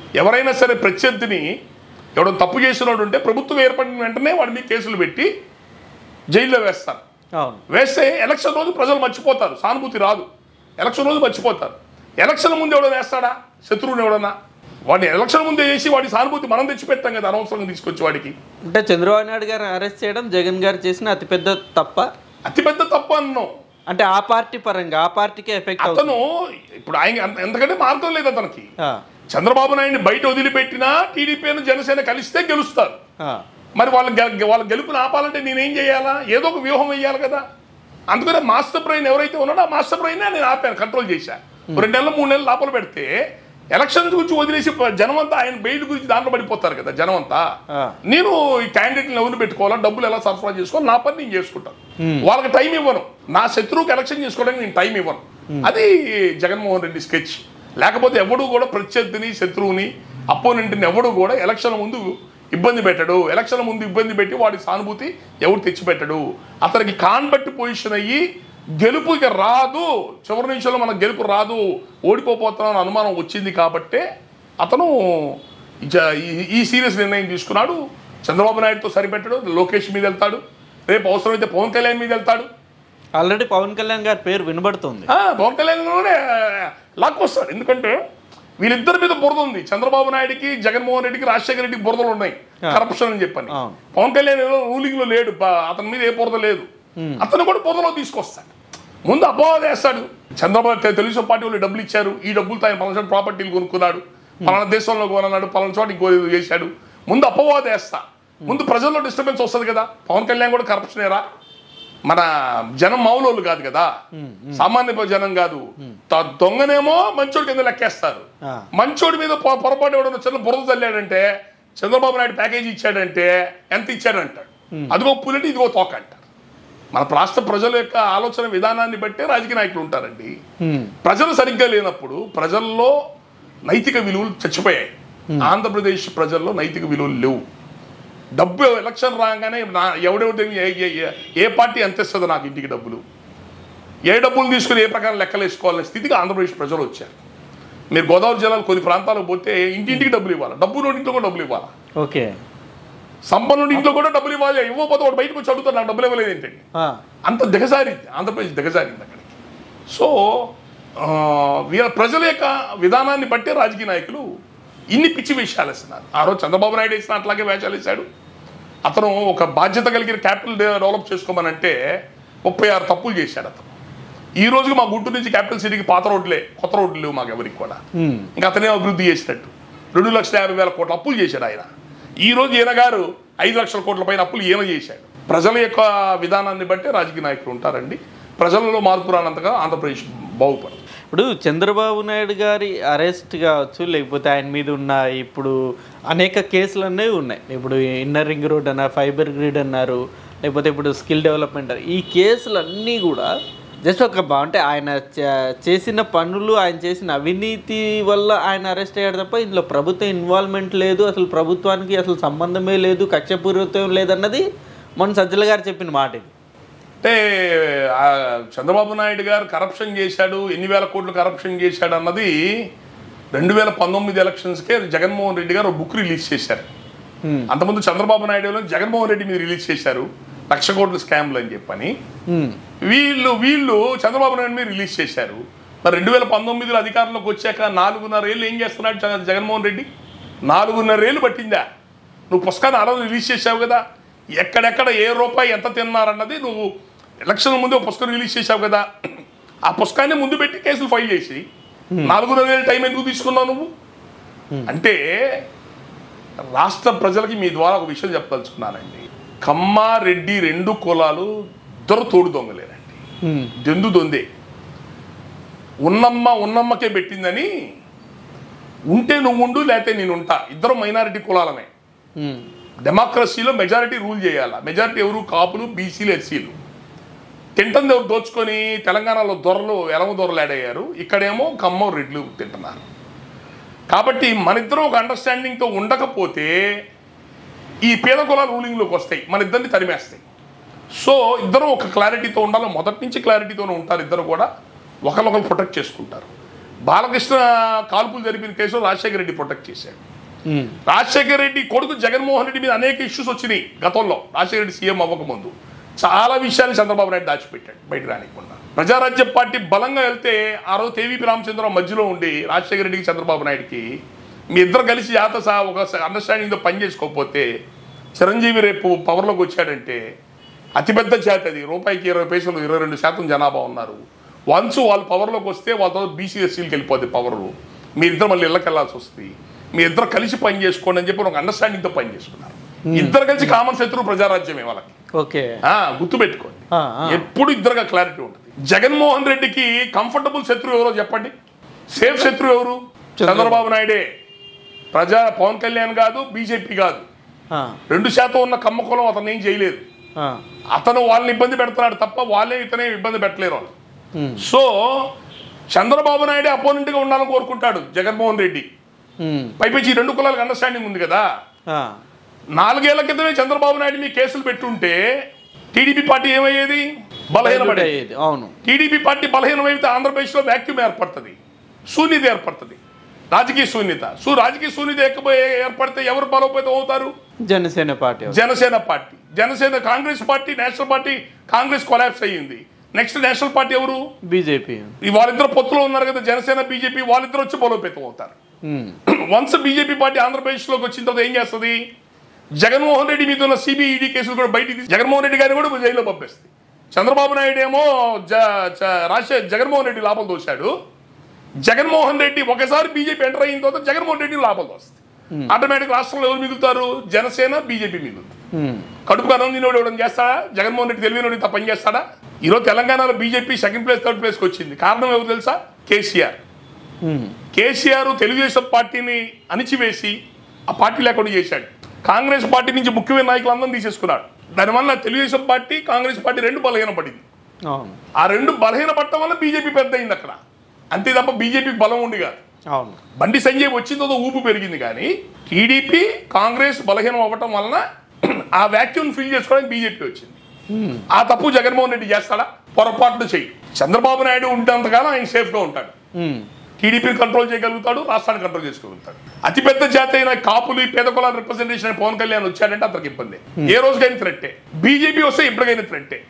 ఎవరైనా సరే ప్రత్యర్థిని ఎవడో తప్పు చేసినోడు ఉంటే ప్రభుత్వం ఏర్పడిన వెంటనే వాడి మీద కేసులు పెట్టి జైల్లో వేస్తారు అవును వేస్తే ఎలక్షన్ రోజు ప్రజలు మర్చిపోతారు సానుభూతి రాదు ఎలక్షన్ రోజు మర్చిపోతారు ఎలక్షన్ ముందు ఎవడో వేస్తాడా శత్రువుని ఎవడన్నా వాడిని ఎలక్షన్ ముందే చేసి వాడి సానుభూతి మనం తెచ్చిపెట్టాం కదా అనవసరంగా తీసుకొచ్చి వాడికి అంటే చంద్రబాబు నాయుడు గారు అరెస్ట్ చేయడం జగన్ గారు చేసిన అతిపెద్ద తప్ప అతిపెద్ద తప్పు అన్నాం అంటే ఆ పార్టీ పరంగా ఆ పార్టీకే ఎఫెక్ట్ అవుతుంది అతను ఇప్పుడు ఆయన అంత- ఎందుకంటే మార్గం లేదు అతనికి ఆ, చంద్రబాబు నాయుడిని బయట వదిలిపెట్టినా టీడీపీని జనసేన కలిస్తే గెలుస్తారు ఆ, మరి వాళ్ళ గె- వాళ్ళ గెలుపుని ఆపాలంటే నేనేం చేయాలా ఏదో ఒక వ్యూహం వేయాలి కదా అందుకనే మాస్టర్ బ్రెయిన్ ఎవరైతే ఉన్నాడో ఆ మాస్టర్ బ్రెయిన్ నేను ఆపాను కంట్రోల్ చేశా రెండు నెలలు మూడు నెలలు లోపల పెడితే ఎలక్షన్స్ గురించి వదిలేసి ప- జనమంతా ఆయన బెయిల్ గురించి దాంట్లో పడిపోతారు కదా జనమంతా ఆ. నేను ఈ క్యాండిడేట్ని ఎవరు పెట్టుకోవాలా డబ్బులు ఎలా సరఫరా చేసుకోవాలి నా పని నేను చేసుకుంటాను వాళ్ళకి టైం ఇవ్వను నా శత్రువుకి ఎలక్షన్ చేసుకోవడానికి నేను టైం ఇవ్వను అది జగన్మోహన్ రెడ్డి స్కెచ్ లేకపోతే ఎవడు కూడా ప్రత్యర్థిని శత్రువుని అపోనెంట్ని ఎవడు కూడా ఎలక్షన్ ముందు ఇబ్బంది పెట్టడు ఎలక్షన్ ముందు ఇబ్బంది పెట్టి వాడి సానుభూతి ఎవడు తెచ్చిపెట్టడు అతనికి కాన్బట్టి పొజిషన్ అయ్యి గెలుపుకి రాదు చివరి నిమిషంలో మనకు గెలుపు రాదు ఓడిపోతున్నాం అనే అనుమానం వచ్చింది కాబట్టే అతను జ- ఈ- ఈ సీరియస్ నిర్ణయం తీసుకున్నాడు చంద్రబాబు నాయుడుతో సరిపెట్టడు లోకేష్ మీద వెళ్తాడు రేపు అవసరమైతే పవన్ కళ్యాణ్ మీద వెళ్తాడు ఆల్రెడీ పవన్ కళ్యాణ్ గారి పేరు వినబడుతుంది ఆ, పవన్ కళ్యాణ్ కూడా లాక్కొస్తాడు ఎందుకంటే వీళ్ళిద్దరి మీద బురద ఉంది చంద్రబాబు నాయుడికి జగన్మోహన్ రెడ్డికి రాజశేఖర రెడ్డికి బురదలు ఉన్నాయి కరప్షన్ అని చెప్పని అవును. పవన్ కళ్యాణ్ రూలింగ్ లో లేడు బా- అతని మీద ఏ బురద లేదు అతను కూడా బురదలో తీసుకొస్తాడు ముందు అపోహ వేస్తాడు చంద్రబాబు తె- తెలుగుదేశం పార్టీ వాళ్ళు డబ్బులు ఇచ్చారు ఈ డబ్బులతో ఆయన పలానా చోట ప్రాపర్టీలు కొనుక్కున్నాడు పలానా దేశంలో కొనన్నాడు పలానా చోట ఇంకో ఏదో చేశాడు ముందు అపవాద వేస్తా ముందు ప్రజల్లో డిస్టర్బెన్స్ వస్తుంది కదా పవన్ కళ్యాణ్ కూడా కరప్షనేరా మన జనం మామూలు కాదు కదా సామాన్య జనం కాదు త- దొంగనేమో మంచోడి కింద లెక్కేస్తారు ఆ. మంచోడి మీద పొ- పొరపాటు ఎవడన్నా చిన్న బురద చల్లాడంటే చంద్రబాబు నాయుడు ప్యాకేజీ ఇచ్చాడంటే ఎంత ఇచ్చాడంటాడు అదిగో పులిటి ఇదిగో తోక అంటారు మన రాష్ట్ర ప్రజల యొక్క ఆలోచన విధానాన్ని బట్టే రాజకీయ నాయకులు ఉంటారండి హ్మ్. ప్రజలు సరిగ్గా లేనప్పుడు ప్రజల్లో నైతిక విలువలు చచ్చిపోయాయి ఆంధ్రప్రదేశ్ ప్రజల్లో నైతిక విలువలు లేవు డబ్బు ఎలక్షన్ రాగానే నా ఎవడెవరి ఏ- ఏ- ఏ- ఏ పార్టీ ఎంత ఇస్తుందో నాకు ఇంటికి డబ్బులు ఏ డబ్బులు తీసుకుని ఏ ప్రకారం లెక్కలు వేసుకోవాలనే స్థితికి ఆంధ్రప్రదేశ్ ప్రజలు వచ్చారు మీరు గోదావరి జిల్లాలో కొన్ని ప్రాంతాలకు పోతే ఇంటింటికి డబ్బులు ఇవ్వాలి డబ్బు నోటి ఇంట్లో కూడా డబ్బులు ఇవ్వాలి ఓకే సంపన్నుడి ఇంట్లో కూడా డబ్బులు ఇవ్వాలి ఇవ్వకపోతే వాడు బయటకు వచ్చి అడుగుతాడు నాకు డబ్బులు ఇవ్వలేదు ఏంటండి ఆ, అంత దిగజారింది ఆంధ్రప్రదేశ్ దిగజారింది అక్కడికి సో ఆ, వీళ్ళ ప్రజల యొక్క విధానాన్ని బట్టే రాజకీయ నాయకులు ఇన్ని పిచ్చి వేషాలు వేస్తున్నారు ఆ రోజు చంద్రబాబు నాయుడు వేసిన అట్లాగే వేషాలు వేశాడు అతను ఒక బాధ్యత కలిగిన క్యాపిటల్ డెవలప్ చేసుకోమనంటే ముప్పై ఆరు తప్పులు చేశాడు అతను ఈ రోజుకి మా గుంటూరు నుంచి క్యాపిటల్ సిటీకి పాత రోడ్లే కొత్త రోడ్లు లేవు మాకు ఎవరికి కూడా హ్మ్. ఇంకా అతనే అభివృద్ధి చేసినట్టు రెండు లక్షల యాభై వేల కోట్ల అప్పులు చేశాడు ఆయన ఈ రోజు ఈయన గారు ఐదు లక్షల కోట్ల పైన అప్పులు ఈయన చేశాడు ప్రజల యొక్క విధానాన్ని బట్టే రాజకీయ నాయకులు ఉంటారండి ప్రజలలో మార్పు రానంతగా ఆంధ్రప్రదేశ్ బాగుపడదు ఇప్పుడు చంద్రబాబు నాయుడు గారి అరెస్ట్ కావచ్చు లేకపోతే ఆయన మీద ఉన్న ఇప్పుడు అనేక కేసులు అనేవి ఉన్నాయి ఇప్పుడు ఇన్నర్ రింగ్ రోడ్ అన్నారు ఫైబర్ గ్రిడ్ అన్నారు లేకపోతే ఇప్పుడు స్కిల్ డెవలప్మెంట్ అన్నారు. ఈ కేసులు అన్నీ కూడా జస్ట్ ఒక బా- అంటే ఆయన చే- చేసిన పనులు ఆయన చేసిన అవినీతి వల్ల ఆయన అరెస్ట్ అయ్యాడు తప్ప ఇందులో ప్రభుత్వ ఇన్వాల్వ్మెంట్ లేదు అసలు ప్రభుత్వానికి అసలు సంబంధమే లేదు కక్షపూరితం లేదన్నది మొన్న సజ్జల గారు చెప్పిన మాట ఇది అంటే ఆ చంద్రబాబు నాయుడు గారు కరప్షన్ చేశాడు ఎన్ని వేల కోట్లు కరప్షన్ చేశాడు అన్నది రెండు వేల పంతొమ్మిది ఎలక్షన్స్కే జగన్మోహన్ రెడ్డి గారు బుక్ రిలీజ్ చేశారు హ్మ్. అంతకుముందు చంద్రబాబు నాయుడు జగన్మోహన్ రెడ్డి మీద రిలీజ్ చేశారు లక్ష కోట్ల స్కామ్లు అని చెప్పని హ్మ్. వీళ్ళు వీళ్ళు చంద్రబాబు నాయుడు మీద రిలీజ్ చేశారు మరి రెండు వేల పంతొమ్మిదిలో అధికారంలోకి వచ్చాక నాలుగున్నర ఏళ్ళు ఏం చేస్తున్నాడు జగ- జగన్మోహన్ రెడ్డి నాలుగున్నర ఏళ్ళు పట్టిందా నువ్వు పుస్తకాన్ని ఆ రోజు రిలీజ్ చేశావు కదా ఎక్కడెక్కడ ఏ రూపాయి ఎంత తిన్నారన్నది నువ్వు ఎలక్షన్ ముందు ఒక పుస్తకం రిలీజ్ చేశావు కదా ఆ పుస్తకాన్ని ముందు పెట్టి కేసులు ఫైల్ చేసి నాలుగున్నర ఏళ్ళు టైం ఎందుకు తీసుకున్నావు నువ్వు అంటే రాష్ట్ర ప్రజలకి మీ ద్వారా ఒక విషయం చెప్పదలుచుకున్నానండి కమ్మ రెడ్డి రెండు కులాలు ఇద్దరు తోడు దొంగలేరండి హ్మ్. దెందు దొందే ఉన్నమ్మ ఉన్నమ్మకే పెట్టిందని ఉంటే నువ్వు ఉండు లేకపోతే నేను ఉంటా ఇద్దరు మైనారిటీ కులాలనే హ్మ్. డెమోక్రసీలో మెజారిటీ రూల్ చేయాల మెజారిటీ ఎవరు కాపులు బీసీలు ఎస్సీలు తింటుంది ఎవరు దోచుకొని తెలంగాణలో దొరలు ఎలమ దొరలు యాడయ్యారు ఇక్కడేమో కమ్మ రెడ్లు తింటున్నారు కాబట్టి మన ఇద్దరం ఒక అండర్స్టాండింగ్తో ఉండకపోతే ఈ పేద కులాలు రూలింగ్లోకి వస్తాయి మన ఇద్దరిని తరిమేస్తాయి సో ఇద్దరం ఒక క్లారిటీతో ఉండాలి మొదటి నుంచి క్లారిటీతోనే ఉంటారు ఇద్దరు కూడా ఒకరినొకరు ప్రొటెక్ట్ చేసుకుంటారు బాలకృష్ణ కాల్పులు జరిపిన కేసులో రాజశేఖర రెడ్డి ప్రొటెక్ట్ చేశాడు ఉమ్, రాజశేఖర రెడ్డి కొడుకు జగన్మోహన్ రెడ్డి మీద అనేక ఇష్యూస్ వచ్చినాయి గతంలో రాజశేఖర రెడ్డి సీఎం అవ్వకముందు చాలా విషయాలు చంద్రబాబు నాయుడు దాచిపెట్టాడు బయట రానికుండా ప్రజారాజ్య పార్టీ బలంగా వెళ్తే ఆ రోజు కేవీపీ రామచంద్రరావు మధ్యలో ఉండి రాజశేఖర రెడ్డికి చంద్రబాబు నాయుడికి మీ ఇద్దరు కలిసి జాత సహా ఒక అండర్స్టాండింగ్తో పని చేసుకోకపోతే చిరంజీవి రేపు పవర్లోకి వచ్చాడంటే అతిపెద్ద జాతి అది రూపాయికి ఇరవై పైసలు ఇరవై రెండు శాతం జనాభా ఉన్నారు వన్స్ వాళ్ళు పవర్లోకి వస్తే వాళ్ళతో బీసీ ఎస్సీలకి వెళ్ళిపోద్ది పవర్ మీ ఇద్దరు మళ్ళీ ఇళ్ళకి వెళ్ళాల్సి వస్తుంది మీ ఇద్దరు కలిసి పని చేసుకోండి అని చెప్పి ఒక అండర్స్టాండింగ్తో పని చేసుకున్నారు ఇద్దరు కలిసి కామన్ శత్రువు ప్రజారాజ్యమే వాళ్ళకి ఓకే ఆ, గుర్తుపెట్టుకోండి ఆ, ఆ. ఎప్పుడు ఇద్దరుగా క్లారిటీ ఉంటుంది జగన్మోహన్ రెడ్డికి కంఫర్టబుల్ శత్రువు ఎవరో చెప్పండి సేఫ్ శత్రువు ఎవరు చంద్రబాబు నాయుడే ప్రజా పవన్ కళ్యాణ్ కాదు బీజేపీ కాదు ఆ, రెండు శాతం ఉన్న కమ్మకులం అతను ఏం చేయలేదు ఆ, అతను వాళ్ళని ఇబ్బంది పెడుతున్నాడు తప్ప వాళ్ళే ఇతనే ఇబ్బంది పెట్టలేరు వాళ్ళు ఉమ్, సో చంద్రబాబు నాయుడే opponent గా ఉండాలని కోరుకుంటాడు జగన్మోహన్ రెడ్డి ఉమ్, పైపించి ఈ రెండు కులాలకు అండర్స్టాండింగ్ ఉంది కదా ఆ, నాలుగేళ్ల క్రితమే చంద్రబాబు నాయుడు మీ కేసులు పెట్టుంటే టీడీపీ పార్టీ ఏమయ్యేది బలహీనపడేది అయ్యేది, అవును టీడీపీ పార్టీ బలహీనమైతే ఆంధ్రప్రదేశ్లో వ్యాక్యూమ్ ఏర్పడుతుంది శూన్యత ఏర్పడుతుంది రాజకీయ శూన్యత సో రాజకీయ శూన్యత ఎక్కబోయే ఏర్పడితే ఎవరు బలోపేతం అవుతారు Janasena party Janasena party Janasena Congress party national party Congress collapse అయ్యింది నెక్స్ట్ నేషనల్ పార్టీ ఎవరు బీజేపీ ఈ వాళ్ళిద్దరు పొత్తులో ఉన్నారు కదా జనసేన బీజేపీ వాళ్ళిద్దరు వచ్చి బలోపేతం అవుతారు ఉమ్, వన్స్ బీజేపీ పార్టీ ఆంధ్రప్రదేశ్లోకి వచ్చిన తర్వాత ఏం చేస్తుంది జగన్మోహన్ రెడ్డి మీద ఉన్న సిబిఈడి కేసులు కూడా బయటికి తీసి జగన్మోహన్ రెడ్డి గారిని కూడా జైల్లో పంపిస్తుంది చంద్రబాబు నాయుడు ఏమో జ జ- రాజశేఖర్ జగన్మోహన్ రెడ్డి లోపల దోశాడు జగన్మోహన్ రెడ్డి ఒకసారి బీజేపీ ఎంటర్ అయిన తర్వాత జగన్మోహన్ రెడ్డి లోపల దోస్తుంది ఆటోమేటిక్ రాష్ట్రంలో ఎవరు మిగులుతారు జనసేన బీజేపీ మిగులుతారు ఉమ్, కడుపు కన్నం తినోడు ఎవడం చేస్తాడా జగన్మోహన్ రెడ్డి తెలివినోడి తప్ప పని చేస్తాడా ఈరోజు తెలంగాణలో బీజేపీ సెకండ్ ప్లేస్ థర్డ్ ప్లేస్కి వచ్చింది కారణం ఎవరు తెలుసా కేసీఆర్ ఉమ్, కేసీఆర్ తెలుగుదేశం పార్టీని అణిచివేసి ఆ పార్టీ లేకుండా చేశాడు కాంగ్రెస్ పార్టీ నుంచి ముఖ్యమైన నాయకులందరం తీసేసుకున్నాడు దానివల్ల తెలుగుదేశం పార్టీ కాంగ్రెస్ పార్టీ రెండు బలహీనపడింది అవును ఆ రెండు బలహీనపడటం వల్ల బీజేపీ పెద్ద అయింది అక్కడ అంతే తప్ప బీజేపీకి బలం ఉండి కాదు అవును బండి సంజయ్ వచ్చిందో ఊపు పెరిగింది కానీ టీడీపీ కాంగ్రెస్ బలహీనం అవ్వటం వలన ఆ వ్యాక్యూమ్ ఫిల్ చేసుకోవడానికి బీజేపీ వచ్చింది ఉమ్, ఆ తప్పు జగన్మోహన్ రెడ్డి చేస్తాడా పొరపాట్లు చెయ్యి చంద్రబాబు నాయుడు ఉంటేంతకాలం ఆయన సేఫ్గా ఉంటాడు ఉమ్, టీడీపీని కంట్రోల్ చేయగలుగుతాడు రాష్ట్రాన్ని కంట్రోల్ చేసుకోగలుగుతాడు అతిపెద్ద జాతి అయిన కాపులు ఈ పేద కులాల రిప్రజెంటేషన్ అయిన పవన్ కళ్యాణ్ వచ్చాడంటే అతనికి ఇబ్బంది ఏ రోజుకైనా థ్రెట్టే బీజేపీ వస్తే ఎప్పటికైనా థ్రెట్టే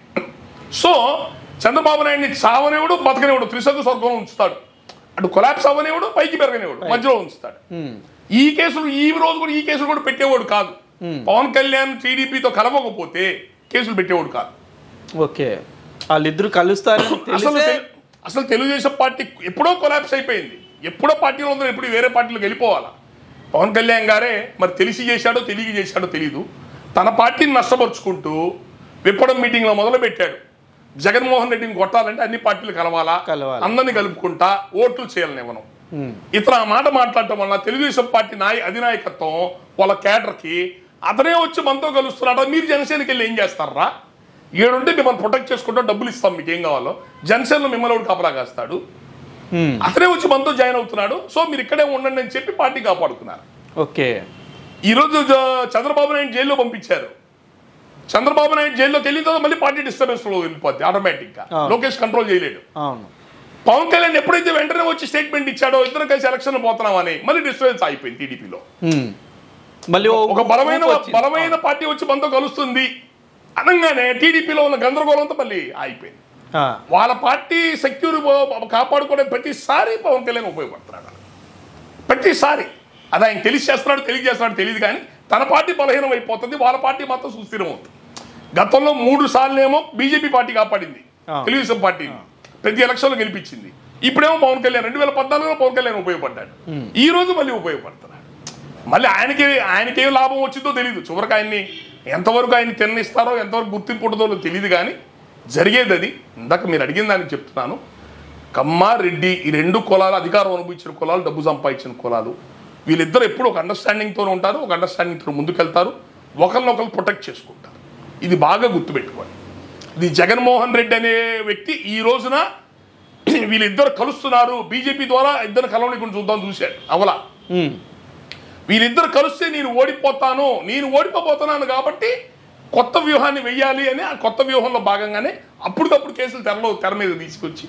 సో చంద్రబాబు నాయుడిని చావనేవాడు బతకనేవాడు త్రిశంకు స్వర్గంలో ఉంచుతాడు అటు కొలాప్స్ అవ్వనేవాడు పైకి పెరగనేవాడు మధ్యలో ఉంచుతాడు ఉమ్, ఈ కేసులు ఈ రోజు కూడా ఈ కేసులు కూడా పెట్టేవాడు కాదు పవన్ కళ్యాణ్ టీడీపీతో కలవకపోతే కేసులు పెట్టేవాడు కాదు ఓకే వాళ్ళిద్దరు కలుస్తారని అసలు తెలిసే తెలు- అసలు తెలుగుదేశం పార్టీ ఎప్పుడో కొలాప్స్ అయిపోయింది ఎప్పుడో పార్టీలో ఉందో ఎప్పుడు వేరే పార్టీలోకి వెళ్ళిపోవాలా పవన్ కళ్యాణ్ గారే మరి తెలిసి చేశాడో తెలియ చేశాడో తెలీదు తన పార్టీని నష్టపరుచుకుంటూ విప్పడం మీటింగ్లో మొదలు పెట్టాడు జగన్మోహన్ రెడ్డిని కొట్టాలంటే అన్ని పార్టీలు కలవాలా కలవాలి. అందరిని కలుపుకుంటా ఓట్లు చేయాలని ఇవ్వను ఉమ్, ఇతను ఆ మాట మాట్లాడటం వల్ల తెలుగుదేశం పార్టీ నాయ అధినాయకత్వం వాళ్ళ క్యాడర్కి అతనే వచ్చి మనతో కలుస్తున్నాడు మీరు జనసేనకి వెళ్ళి ఏం చేస్తారా ఏడుంటే మిమ్మల్ని ప్రొటెక్ట్ చేసుకుంటాం డబ్బులు ఇస్తాం మీకు ఏం కావాలో జనసేనలో మిమ్మల్ని ఒకటి కాపలా కాస్తాడు ఉమ్, అతనే వచ్చి మనతో జాయిన్ అవుతున్నాడు సో మీరు ఇక్కడే ఉండండి అని చెప్పి పార్టీ కాపాడుకున్నారు ఓకే ఈరోజు జ- చంద్రబాబు నాయుడు జైల్లో పంపించారు చంద్రబాబు నాయుడు జైల్లోకి వెళ్ళిన తర్వాత మళ్ళీ పార్టీ డిస్టర్బెన్స్ లో వెళ్ళిపోద్ది ఆటోమేటిక్ గా అవును. లోకేష్ కంట్రోల్ చేయలేడు అవును పవన్ కళ్యాణ్ ఎప్పుడైతే వెంటనే వచ్చి స్టేట్మెంట్ ఇచ్చాడో ఇద్దరు కలిసి ఎలక్షన్ పోతున్నామని మళ్ళీ డిస్టర్బెన్స్ అయిపోయింది టీడీపీలో ఉమ్, మళ్ళీ ఓ ఒక బలమైన ఊపు వచ్చింది. బలమైన పార్టీ వచ్చి మనతో కలుస్తుంది అనగానే టీడీపీలో ఉన్న గందరగోళంతో మళ్ళీ ఆగిపోయింది ఆ, వాళ్ళ పార్టీ సెక్యూర్ కాపాడుకోవడం ప్రతిసారి పవన్ కళ్యాణ్ ఉపయోగపడుతున్నాడు ప్రతిసారి అది ఆయన తెలిసి చేస్తున్నాడు తెలియజేస్తున్నాడు తెలియదు కానీ తన పార్టీ బలహీనం అయిపోతుంది వాళ్ళ పార్టీ మాత్రం సుస్థిరం అవుతుంది గతంలో మూడు సార్లు ఏమో బీజేపీ పార్టీ కాపాడింది ఆ. తెలుగుదేశం పార్టీని ప్రతి ఎలక్షన్లో గెలిపించింది ఇప్పుడేమో పవన్ కళ్యాణ్ రెండు వేల పద్నాలుగులో పవన్ కళ్యాణ్ ఉపయోగపడ్డాడు ఈ రోజు మళ్ళీ ఉపయోగపడుతున్నాడు మళ్ళీ ఆయనకి ఆయనకి ఏం లాభం వచ్చిందో తెలియదు చివరికి ఆయన్ని ఎంతవరకు ఆయన తిన్నిస్తారో ఎంతవరకు గుర్తింపు ఉంటుందో తెలియదు కానీ జరిగేది అది ఇందాక మీరు అడిగిన దానికి చెప్తున్నాను కమ్మ రెడ్డి ఈ రెండు కులాలు అధికారం అనుభవించిన కులాలు డబ్బు సంపాదించిన కులాలు వీళ్ళిద్దరు ఎప్పుడు ఒక అండర్స్టాండింగ్తో ఉంటారు ఒక అండర్స్టాండింగ్తో ముందుకెళ్తారు ఒకరినొకరు ప్రొటెక్ట్ చేసుకుంటారు ఇది బాగా గుర్తుపెట్టుకోండి ఇది జగన్మోహన్ రెడ్డి అనే వ్యక్తి ఈ రోజున వీళ్ళిద్దరు కలుస్తున్నారు బీజేపీ ద్వారా ఇద్దరు కలవని చూద్దాం చూశాడు అవలా ఉమ్, వీళ్ళిద్దరు కలిస్తే నేను ఓడిపోతాను నేను ఓడిపోతున్నాను కాబట్టి కొత్త వ్యూహాన్ని వెయ్యాలి అని ఆ కొత్త వ్యూహంలో భాగంగానే అప్పటికప్పుడు కేసులు తెరలో తెర మీద తీసుకొచ్చి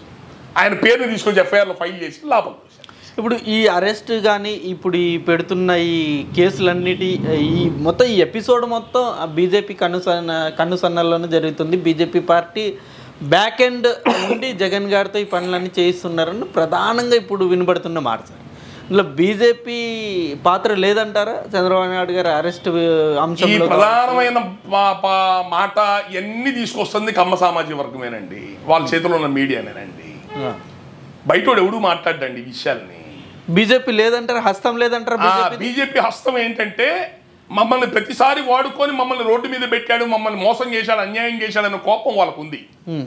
ఆయన పేరుని తీసుకొచ్చి ఎఫ్ఐఆర్లో ఫైల్ చేసి లాభం చేశారు ఇప్పుడు ఈ అరెస్ట్ కానీ ఇప్పుడు ఈ పెడుతున్న ఈ కేసులన్నిటి ఈ మొత్తం ఈ ఎపిసోడ్ మొత్తం బీజేపీ కన్నుసన్న కన్నుసన్నల్లోనే జరుగుతుంది బీజేపీ పార్టీ బ్యాక్ ఎండ్ నుండి జగన్ గారితో ఈ పనులన్నీ చేయిస్తున్నారని ప్రధానంగా ఇప్పుడు వినబడుతున్న మాట సార్ ఇందులో బీజేపీ పాత్ర లేదంటారా చంద్రబాబు నాయుడు గారి అరెస్ట్ ఈ అంశంలో ప్రధానమైన పా- పా- మాట ఎన్ని తీసుకొస్తుంది కమ్మ సామాజిక వర్గమేనండి వాళ్ళ చేతిలో ఉన్న మీడియానేనండి బయటోడు ఎవడు మాట్లాడండి ఈ విషయాల్ని బీజేపీ లేదంటారా హస్తం లేదంటారా ఆ బీజేపీ బీజేపీ హస్తం ఏంటంటే మమ్మల్ని ప్రతిసారి వాడుకొని మమ్మల్ని రోడ్డు మీద పెట్టాడు మమ్మల్ని మోసం చేశాడు అన్యాయం చేశాడు అనే కోపం వాళ్ళకు ఉంది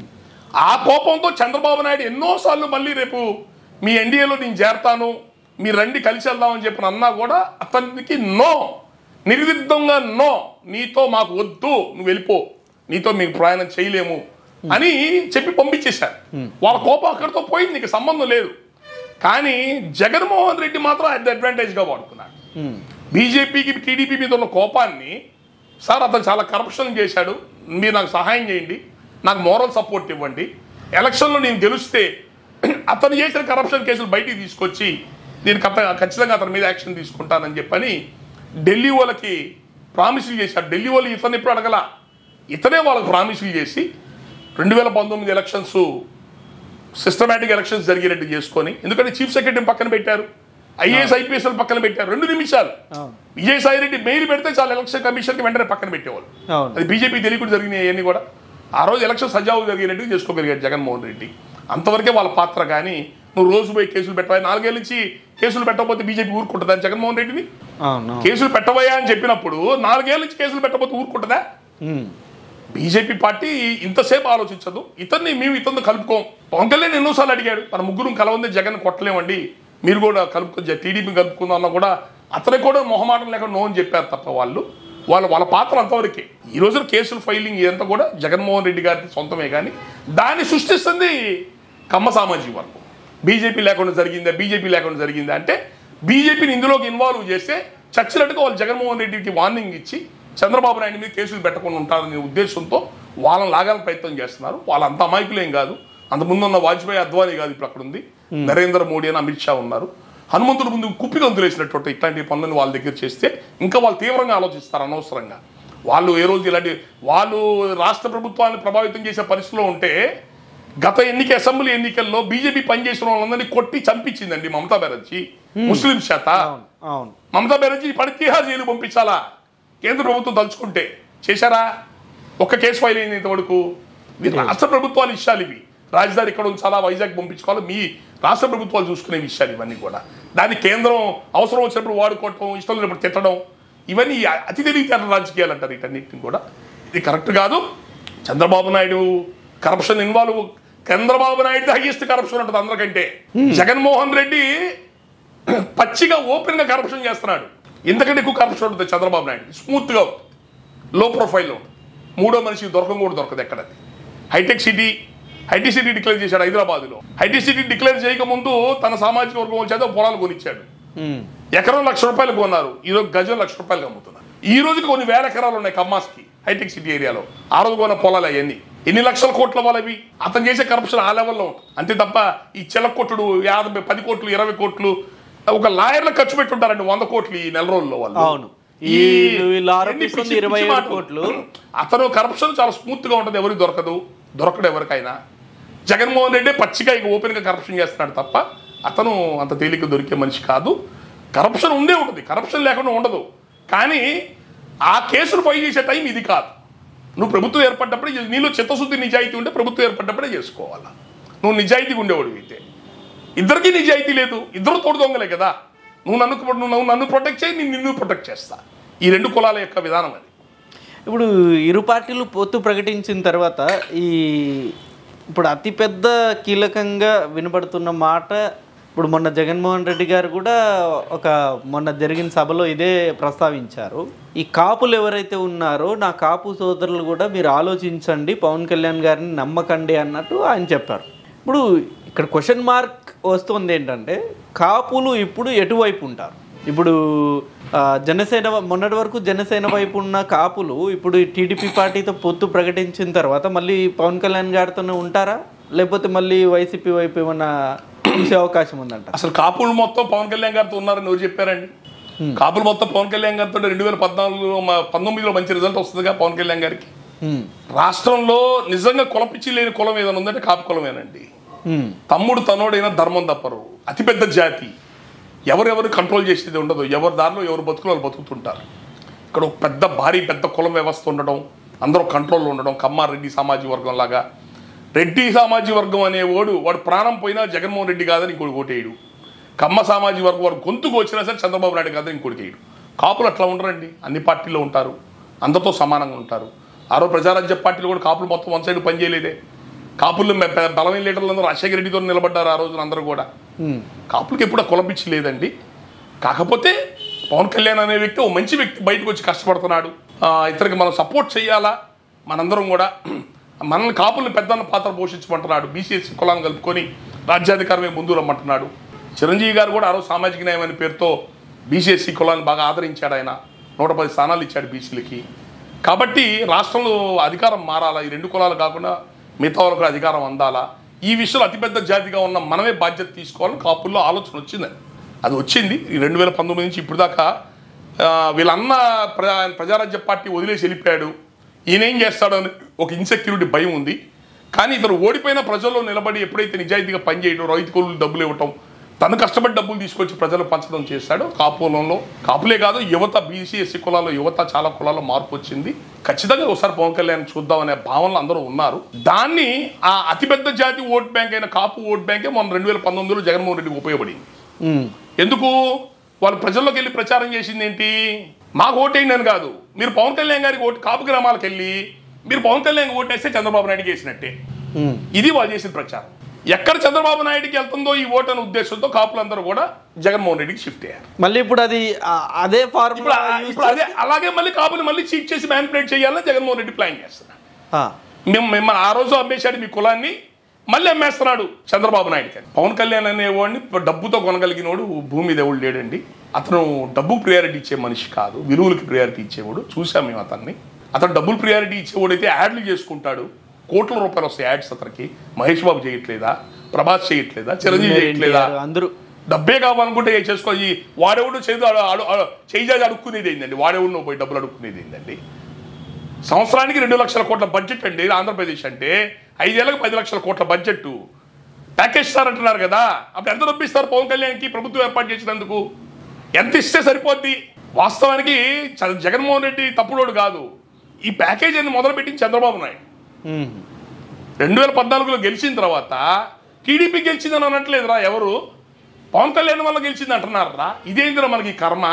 ఆ కోపంతో చంద్రబాబు నాయుడు ఎన్నోసార్లు మళ్ళీ రేపు మీ ఎన్డీఏలో నేను చేరతాను మీరు రండి కలిసి వెళ్దామని చెప్పిన అన్నా కూడా అతనికి నో నిర్విద్ధంగా నో నీతో మాకు వద్దు నువ్వు వెళ్ళిపో నీతో మీకు ప్రయాణం చేయలేము అని చెప్పి పంపించేశారు వాళ్ళ కోపం అక్కడితో పోయింది నీకు సంబంధం లేదు కానీ జగన్మోహన్ రెడ్డి మాత్రం అది అడ్వాంటేజ్గా వాడుకున్నాడు బీజేపీకి టీడీపీ మీద ఉన్న కోపాన్ని సార్ అతను చాలా కరప్షన్ చేశాడు మీరు నాకు సహాయం చేయండి నాకు మోరల్ సపోర్ట్ ఇవ్వండి ఎలక్షన్లో నేను గెలిస్తే అతను చేసిన కరప్షన్ కేసులు బయటికి తీసుకొచ్చి దీనికి అత ఖచ్చితంగా అతని మీద యాక్షన్ తీసుకుంటానని చెప్పని ఢిల్లీ వాళ్ళకి ప్రామిసులు చేశాడు ఢిల్లీ వాళ్ళు ఇతను ఎప్పుడు అడగల ఇతనే వాళ్ళకి ప్రామిసులు చేసి రెండు వేల పంతొమ్మిది ఎలక్షన్స్ సిస్టమేటిక్ ఎలక్షన్స్ జరిగేటట్టు చేసుకొని ఎందుకంటే చీఫ్ సెక్రటరీ పక్కన పెట్టారు ఐఏఎస్ ఐపీఎస్ పక్కన పెట్టారు రెండు నిమిషాలు అవును విజయసాయి రెడ్డి మెయిల్ పెడితే చాలా ఎలక్షన్ కమిషన్కి వెంటనే పక్కన పెట్టేవాళ్ళు అవును అది బీజేపీ తెలియకుండా జరిగినాయి అవన్నీ కూడా ఆ రోజు ఎలక్షన్ సజావు జరిగేటట్టు చేసుకోగలిగాడు జగన్మోహన్ రెడ్డి అంతవరకే వాళ్ళ పాత్ర కానీ నువ్వు రోజు పోయి కేసులు పెట్టవాలి నాలుగేళ్ళ నుంచి కేసులు పెట్టకపోతే బీజేపీ ఊరుకుంటుందా జగన్మోహన్ రెడ్డిని అవును కేసులు పెట్టబోయా అని చెప్పినప్పుడు నాలుగేళ్ళ నుంచి కేసులు పెట్టకపోతే ఊరుకుంటుందా ఉమ్. బీజేపీ పార్టీ ఇంతసేపు ఆలోచించదు ఇతన్ని మేము ఇతన్ని కలుపుకోం పవన్ కళ్యాణ్ ఎన్నోసార్లు అడిగాడు మన ముగ్గురు కలవంది జగన్ కొట్టలేమండి మీరు కూడా కలుపుకో టీడీపీ కలుపుకుందాం అన్నా కూడా అతని కూడా మొహమాటం లేక నో అని చెప్పారు తప్ప వాళ్ళు వాళ్ళ వాళ్ళ పాత్ర అంతవరకే ఈ రోజున కేసులు ఫైలింగ్ ఇదంతా కూడా జగన్మోహన్ రెడ్డి గారి సొంతమే కానీ దాన్ని సృష్టిస్తుంది కమ్మ సామాజిక వర్గం బీజేపీ లేకుండా జరిగిందా బీజేపీ లేకుండా జరిగిందా అంటే బీజేపీని ఇందులోకి ఇన్వాల్వ్ చేస్తే చచ్చినట్టుగా వాళ్ళు జగన్మోహన్ రెడ్డికి వార్నింగ్ ఇచ్చి చంద్రబాబు నాయుడు మీద కేసులు పెట్టకుండా ఉంటారనే ఉద్దేశంతో వాళ్ళని లాగాలని ప్రయత్నం చేస్తున్నారు వాళ్ళ అంత అమాయకులేం కాదు అంత ముందు ఉన్న వాజ్పేయి అద్వానీ కాదు ఇప్పుడు అక్కడ ఉంది నరేంద్ర మోడీ అని అమిత్ షా ఉన్నారు హనుమంతుడి ముందు కుప్పి గంతులేసినట్టు ఇట్లాంటి పనులను వాళ్ళ దగ్గర చేస్తే ఇంకా వాళ్ళు తీవ్రంగా ఆలోచిస్తారు అనవసరంగా వాళ్ళు ఏ రోజు ఇలాంటి వాళ్ళు రాష్ట్ర ప్రభుత్వాన్ని ప్రభావితం చేసే పరిస్థితిలో ఉంటే గత ఎన్నిక అసెంబ్లీ ఎన్నికల్లో బీజేపీ పనిచేసిన వాళ్ళందరినీ కొట్టి చంపించిందండి మమతా బెనర్జీ ముస్లిం చేత అవును అవును మమతా బెనర్జీ పని తిహార్ జైలు పంపించాలా కేంద్ర ప్రభుత్వం తలుచుకుంటే చేశారా ఒక్క కేసు ఫైల్ అయింది ఇంతవరకు ఇది రాష్ట్ర ప్రభుత్వాలు ఇష్టాలు ఇవి రాజధాని ఇక్కడ ఉంచాలా వైజాగ్ పంపించుకోవాలి మీ రాష్ట్ర ప్రభుత్వాలు చూసుకునే విషయాలు ఇవన్నీ కూడా దాన్ని కేంద్రం అవసరం వచ్చినప్పుడు వాడుకోవటం ఇష్టం లేనప్పుడు తిట్టడం ఇవన్నీ అతి తెలివితేటల రాజకీయాలు అంటారు వీటన్నిటిని కూడా ఇది కరెక్ట్ కాదు Chandrababu Naidu corruption involve Chandrababu Naidu highest corruption ఉంటుంది అందరికంటే జగన్మోహన్ రెడ్డి పచ్చిగా ఓపెన్ గా కరప్షన్ చేస్తున్నాడు ఇంతకంటే ఎక్కువ కరప్షన్ ఉంటుంది చంద్రబాబు నాయుడు స్మూత్ గా లో ప్రొఫైల్లో మూడో మనిషి దొరకం కూడా దొరకదు ఎక్కడ hitech city hitech city declare చేశాడు హైదరాబాద్లో హైటెక్ సిటీ డిక్లేర్ చేయకముందు తన సామాజిక వర్గం చేత పొలాలు కొనిచ్చాడు ఉమ్. ఎకరం లక్ష రూపాయలు కొన్నారు ఈరోజు గజం లక్ష రూపాయలు అమ్ముతున్నారు ఈ రోజుకి కొన్ని వేల ఎకరాలు ఉన్నాయి కమ్మాస్కి హైటెక్ సిటీ ఏరియాలో ఆ రోజు కొన్న పొలాలు అవన్నీ ఎన్ని లక్షల కోట్ల వాళ్ళవి అతను చేసే కరప్షన్ ఆ లెవెల్లో ఉంటుంది అంతే తప్ప ఈ చిలకొట్టుడు యాభై పది కోట్లు ఇరవై కోట్లు ఒక లాయర్లకు ఖర్చు పెట్టుంటారండి వంద కోట్లు ఈ నెల రోజుల్లో వాళ్ళు అవును. ఈ వీళ్ళు- వీళ్ళు ఎన్ని ఆరోపిస్తుంది పిచ్చి- 27 పిచ్చి మాటలు. కోట్లు. అతను కరప్షన్ చాలా స్మూత్ గా ఉంటుంది ఎవరికి దొరకదు దొరకడు ఎవరికైనా జగన్మోహన్ రెడ్డి పచ్చిగా ఇక ఓపెన్ గా కరప్షన్ చేస్తున్నాడు తప్ప అతను అంత తేలిక దొరికే మనిషి కాదు కరప్షన్ ఉండే ఉంటుంది కరప్షన్ లేకుండా ఉండదు కానీ ఆ కేసులు ఫైల్ చేసే టైం ఇది కాదు నువ్వు ప్రభుత్వం ఏర్పడ్డప్పుడే చే- నీలో చిత్తశుద్ధి నిజాయితీ ఉంటే ప్రభుత్వం ఏర్పడ్డప్పుడే చేసుకోవాలా నువ్వు నిజాయితీగా ఉండేవాడు అయితే ఇద్దరికీ నిజాయితీ లేదు ఇద్దరు తోడు దొంగలే కదా నువ్వు నన్ను నువ్వు నన్ను ప్రొటెక్ట్ చేయి నేను నిన్ను ప్రొటెక్ట్ చేస్తా ఈ రెండు కులాల యొక్క విధానం అది ఇప్పుడు ఇరు పార్టీలు పొత్తు ప్రకటించిన తర్వాత ఈ ఇప్పుడు అతిపెద్ద కీలకంగా వినబడుతున్న మాట ఇప్పుడు మొన్న జగన్మోహన్ రెడ్డి గారు కూడా ఒక మొన్న జరిగిన సభలో ఇదే ప్రస్తావించారు ఈ కాపులు ఎవరైతే ఉన్నారో నా కాపు సోదరులు కూడా మీరు ఆలోచించండి పవన్ కళ్యాణ్ గారిని నమ్మకండి అన్నట్టు ఆయన చెప్పారు ఇప్పుడు ఇక్కడ క్వశ్చన్ మార్క్ వస్తుంది ఏంటంటే కాపులు ఇప్పుడు ఎటువైపు ఉంటారు ఇప్పుడు ఆ, జనసేన మొన్నటి వరకు జనసేన వైపు ఉన్న కాపులు ఇప్పుడు ఈ టీడీపీ పార్టీతో పొత్తు ప్రకటించిన తర్వాత మళ్ళీ పవన్ కళ్యాణ్ గారితోనే ఉంటారా లేకపోతే మళ్ళీ వైసీపీ వైపు ఏమన్నా చూసే అవకాశం ఉందంట అసలు కాపులు మొత్తం పవన్ కళ్యాణ్ గారితో ఉన్నారని ఎవరు చెప్పారండి కాపులు మొత్తం పవన్ కళ్యాణ్ గారితో రెండు వేల పద్నాలుగులో మ- పంతొమ్మిదిలో మంచి రిజల్ట్ వస్తుందిగా పవన్ కళ్యాణ్ గారికి ఉమ్, రాష్ట్రంలో నిజంగా కులపిచ్చి లేని కులం ఏదైనా ఉందంటే కాపు కులమేనండి ఉమ్, తమ్ముడు తనోడైన ధర్మం తప్పరు అతిపెద్ద జాతి ఎవరెవరు కంట్రోల్ చేసేది ఉండదు ఎవరి దారిలో ఎవరు బతుకులు వాళ్ళు బతుకుతుంటారు ఇక్కడ ఒక పెద్ద భారీ పెద్ద కులం వ్యవస్థ ఉండడం అందరూ కంట్రోల్లో ఉండడం కమ్మారెడ్డి సామాజిక వర్గం లాగా రెడ్డి సామాజిక వర్గం అనే ఓడు వాడు ప్రాణం పోయినా జగన్మోహన్ రెడ్డి కాదని ఇంకోటి ఓటేయడు కమ్మ సామాజిక వర్గం వాడు గొంతుకు వచ్చినా సరే చంద్రబాబు నాయుడు కాదని ఇంకోటి వేయడు కాపులు అట్లా ఉండరండి అన్ని పార్టీల్లో ఉంటారు అందరితో సమానంగా ఉంటారు ఆరో ప్రజారాజ్య పార్టీలు కూడా కాపులు మొత్తం వన్ సైడ్ పనిచేయలేదే కాపుల్లో మె- పె- బలమైన లీడర్లు అందరూ రాజశేఖర రెడ్డితో నిలబడ్డారు ఆ రోజున అందరూ కూడా ఉమ్, కాపులకి ఎప్పుడు కులపిచ్చి లేదండి కాకపోతే పవన్ కళ్యాణ్ అనే వ్యక్తి ఓ మంచి వ్యక్తి బయటకు వచ్చి కష్టపడుతున్నాడు ఆ, ఇతనికి మనం సపోర్ట్ చేయాలా మనందరం కూడా మనల్ని కాపుల్ని పెద్దన్న పాత్ర పోషించమంటున్నాడు బీసీఎస్సీ కులాన్ని కలుపుకొని రాజ్యాధికారమే ముందు రమ్మంటున్నాడు చిరంజీవి గారు కూడా ఆ రోజు సామాజిక న్యాయం అనే పేరుతో బీసీఎస్సీ కులాన్ని బాగా ఆదరించాడు ఆయన నూట పది స్థానాలు ఇచ్చాడు బీసీలకి కాబట్టి రాష్ట్రంలో అధికారం మారాలా ఈ రెండు కులాలు కాకుండా మిగతా వాళ్ళకు కూడా అధికారం అందాలా ఈ విషయంలో అతిపెద్ద జాతిగా ఉన్న మనమే బాధ్యత తీసుకోవాలని కాపుల్లో ఆలోచన వచ్చింది అది వచ్చింది ఈ రెండు వేల పంతొమ్మిది నుంచి ఇప్పుడు దాకా ఆ, వీళ్ళన్న ప్రజా ప్రజారాజ్య పార్టీ వదిలేసి వెళ్ళిపోయాడు ఈయన ఏం చేస్తాడు అని ఒక ఇన్సెక్యూరిటీ భయం ఉంది కానీ ఇతను ఓడిపోయిన ప్రజల్లో నిలబడి ఎప్పుడైతే నిజాయితీగా పనిచేయడం రైతు కూలీలు డబ్బులు ఇవ్వటం తను కష్టపడి డబ్బులు తీసుకొచ్చి ప్రజలు పంచడం చేశాడు కాపులంలో కాపులే కాదు యువత బీసీ ఎస్సీ కులాల్లో యువత చాలా కులాల్లో మార్పు వచ్చింది ఖచ్చితంగా ఒకసారి పవన్ కళ్యాణ్ చూద్దామనే భావనలు అందరూ ఉన్నారు దాన్ని ఆ అతిపెద్ద జాతి ఓట్ బ్యాంక్ అయిన కాపు ఓట్ బ్యాంకే మొన్న రెండు వేల పంతొమ్మిదిలో జగన్మోహన్ రెడ్డికి ఉపయోగపడింది ఉమ్, ఎందుకు వాళ్ళు ప్రజల్లోకి వెళ్ళి ప్రచారం చేసింది ఏంటి మాకు ఓటేయండి అని కాదు మీరు పవన్ కళ్యాణ్ గారికి ఓటు కాపు గ్రామాలకు వెళ్ళి మీరు పవన్ కళ్యాణ్ ఓటేస్తే చంద్రబాబు నాయుడుకి వేసినట్టే ఉమ్, ఇది వాళ్ళు చేసిన ప్రచారం ఎక్కడ చంద్రబాబు నాయుడుకి వెళ్తుందో ఈ ఓటు అనే ఉద్దేశంతో కాపులందరూ కూడా జగన్మోహన్ రెడ్డికి షిఫ్ట్ అయ్యారు మళ్ళీ ఇప్పుడు అది ఆ, అదే ఇప్పుడు ఫార్ములా ఆ- ఇప్పుడు అదే అలాగే మళ్ళీ కాపులు మళ్ళీ చీట్ చేసి మ్యానిపులేట్ చేయాలని జగన్మోహన్ రెడ్డి ప్లాన్ చేస్తున్నారు మేము మిమ్మల్ని ఆ రోజు అమ్మేశాడు మీ కులాన్ని మళ్ళీ అమ్మేస్తున్నాడు చంద్రబాబు నాయుడు గారు పవన్ కళ్యాణ్ అనేవాడిని డబ్బుతో కొనగలిగినోడు భూమి మీద ఎవడు లేడండి అతను డబ్బు ప్రియారిటీ ఇచ్చే మనిషి కాదు విలువలకి ప్రియారిటీ ఇచ్చేవాడు చూసాం మేము అతన్ని అతను డబ్బులు ప్రియారిటీ ఇచ్చేవాడైతే యాడ్లు చేసుకుంటాడు కోట్ల రూపాయలు వస్తాయి యాడ్స్ అతనికి మహేష్ బాబు చేయట్లేదా ప్రభాస్ చేయట్లేదా చిరంజీవి చేయట్లేదా అందరూ డబ్బే కావాలనుకుంటే ఏ చేసుకో ఈ వాడెవడు చేదు అడు అడు- అడు- చేయి జాజి అడుక్కునేది ఏందండి వాడెవడు నువ్వు పోయి డబ్బులు అడుక్కునేది ఏందండి సంవత్సరానికి రెండు లక్షల కోట్ల బడ్జెట్ అండి ఆంధ్రప్రదేశ్ అంటే ఐదేళ్లకు పది లక్షల కోట్ల బడ్జెట్ ప్యాకేజ్ ఇస్తారు అంటున్నారు కదా అప్పుడు ఎంత డబ్బు ఇస్తారు పవన్ కళ్యాణ్కి ప్రభుత్వం ఏర్పాటు చేసినందుకు ఎంత ఇస్తే సరిపోద్ది వాస్తవానికి చ- జగన్మోహన్ రెడ్డి తప్పుడోడు కాదు ఈ ప్యాకేజ్ అని మొదలుపెట్టింది చంద్రబాబు నాయుడు ఉమ్, రెండు వేల పద్నాలుగులో గెలిచిన తర్వాత టీడీపీ గెలిచిందని అనట్లేదురా ఎవరు పవన్ కళ్యాణ్ వల్ల గెలిచింది అంటున్నారా ఇదేందిరా మనకి కర్మ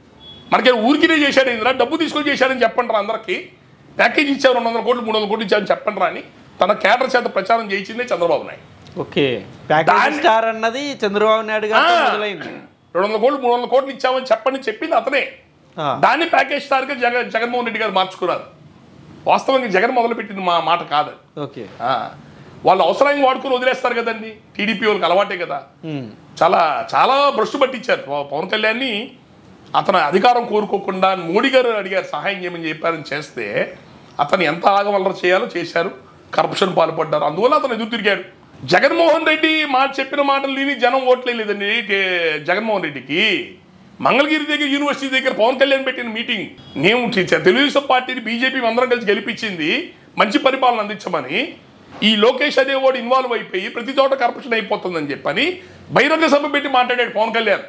మనకి ఊరికినే చేశాడు ఏందిరా డబ్బు తీసుకొని చేశాడని చెప్పండి రా అందరికి ప్యాకేజ్ ఇచ్చారు రెండు వందల కోట్లు మూడు వందల కోట్లు ఇచ్చారని చెప్పండి రా అని తన కేడర్ చేత ప్రచారం చేయించిందే చంద్రబాబు నాయుడు ఓకే ప్యాకేజ్ దాన్ని- స్టార్ అన్నది చంద్రబాబు నాయుడు గారు ఆ. మొదలైంది రెండు వందల కోట్లు మూడు వందల కోట్లు ఇచ్చామని చెప్పని చెప్పింది అతనే ఆ, దాన్ని ప్యాకేజ్ స్టార్గా జగన్ జగన్మోహన్ రెడ్డి గారు మార్చుకున్నారు వాస్తవంగా జగన్ మొదలుపెట్టింది మా మాట కాదు ఓకే ఆ, వాళ్ళు అవసరాన్ని వాడుకొని వదిలేస్తారు కదండి టీడీపీ వాళ్ళకి అలవాటే కదా ఉమ్, చాలా చాలా భ్రష్టు పట్టించారు పవ- పవన్ కళ్యాణ్ని అతను అధికారం కోరుకోకుండా మోడీ గారు అడిగారు సహాయం చేయమని చెప్పారని చేస్తే అతను ఎంత ఆగమల్లర చేయాలో చేశారు కరప్షన్ పాల్పడ్డారు అందువల్ల అతను ఎదురు తిరిగాడు జగన్మోహన్ రెడ్డి మాట చెప్పిన మాటలు విని జనం ఓట్లేదండి జగన్మోహన్ రెడ్డికి మంగళగిరి దగ్గర యూనివర్సిటీ దగ్గర పవన్ కళ్యాణ్ పెట్టిన మీటింగ్ మేము టీ- తెలుగుదేశం పార్టీని బీజేపీ అందరం కలిసి గెలిపించింది మంచి పరిపాలన అందించమని ఈ లోకేష్ అనేవాడు ఇన్వాల్వ్ అయిపోయి ప్రతి చోట కరప్షన్ అయిపోతుందని చెప్పని బహిరంగ సభ పెట్టి మాట్లాడాడు పవన్ కళ్యాణ్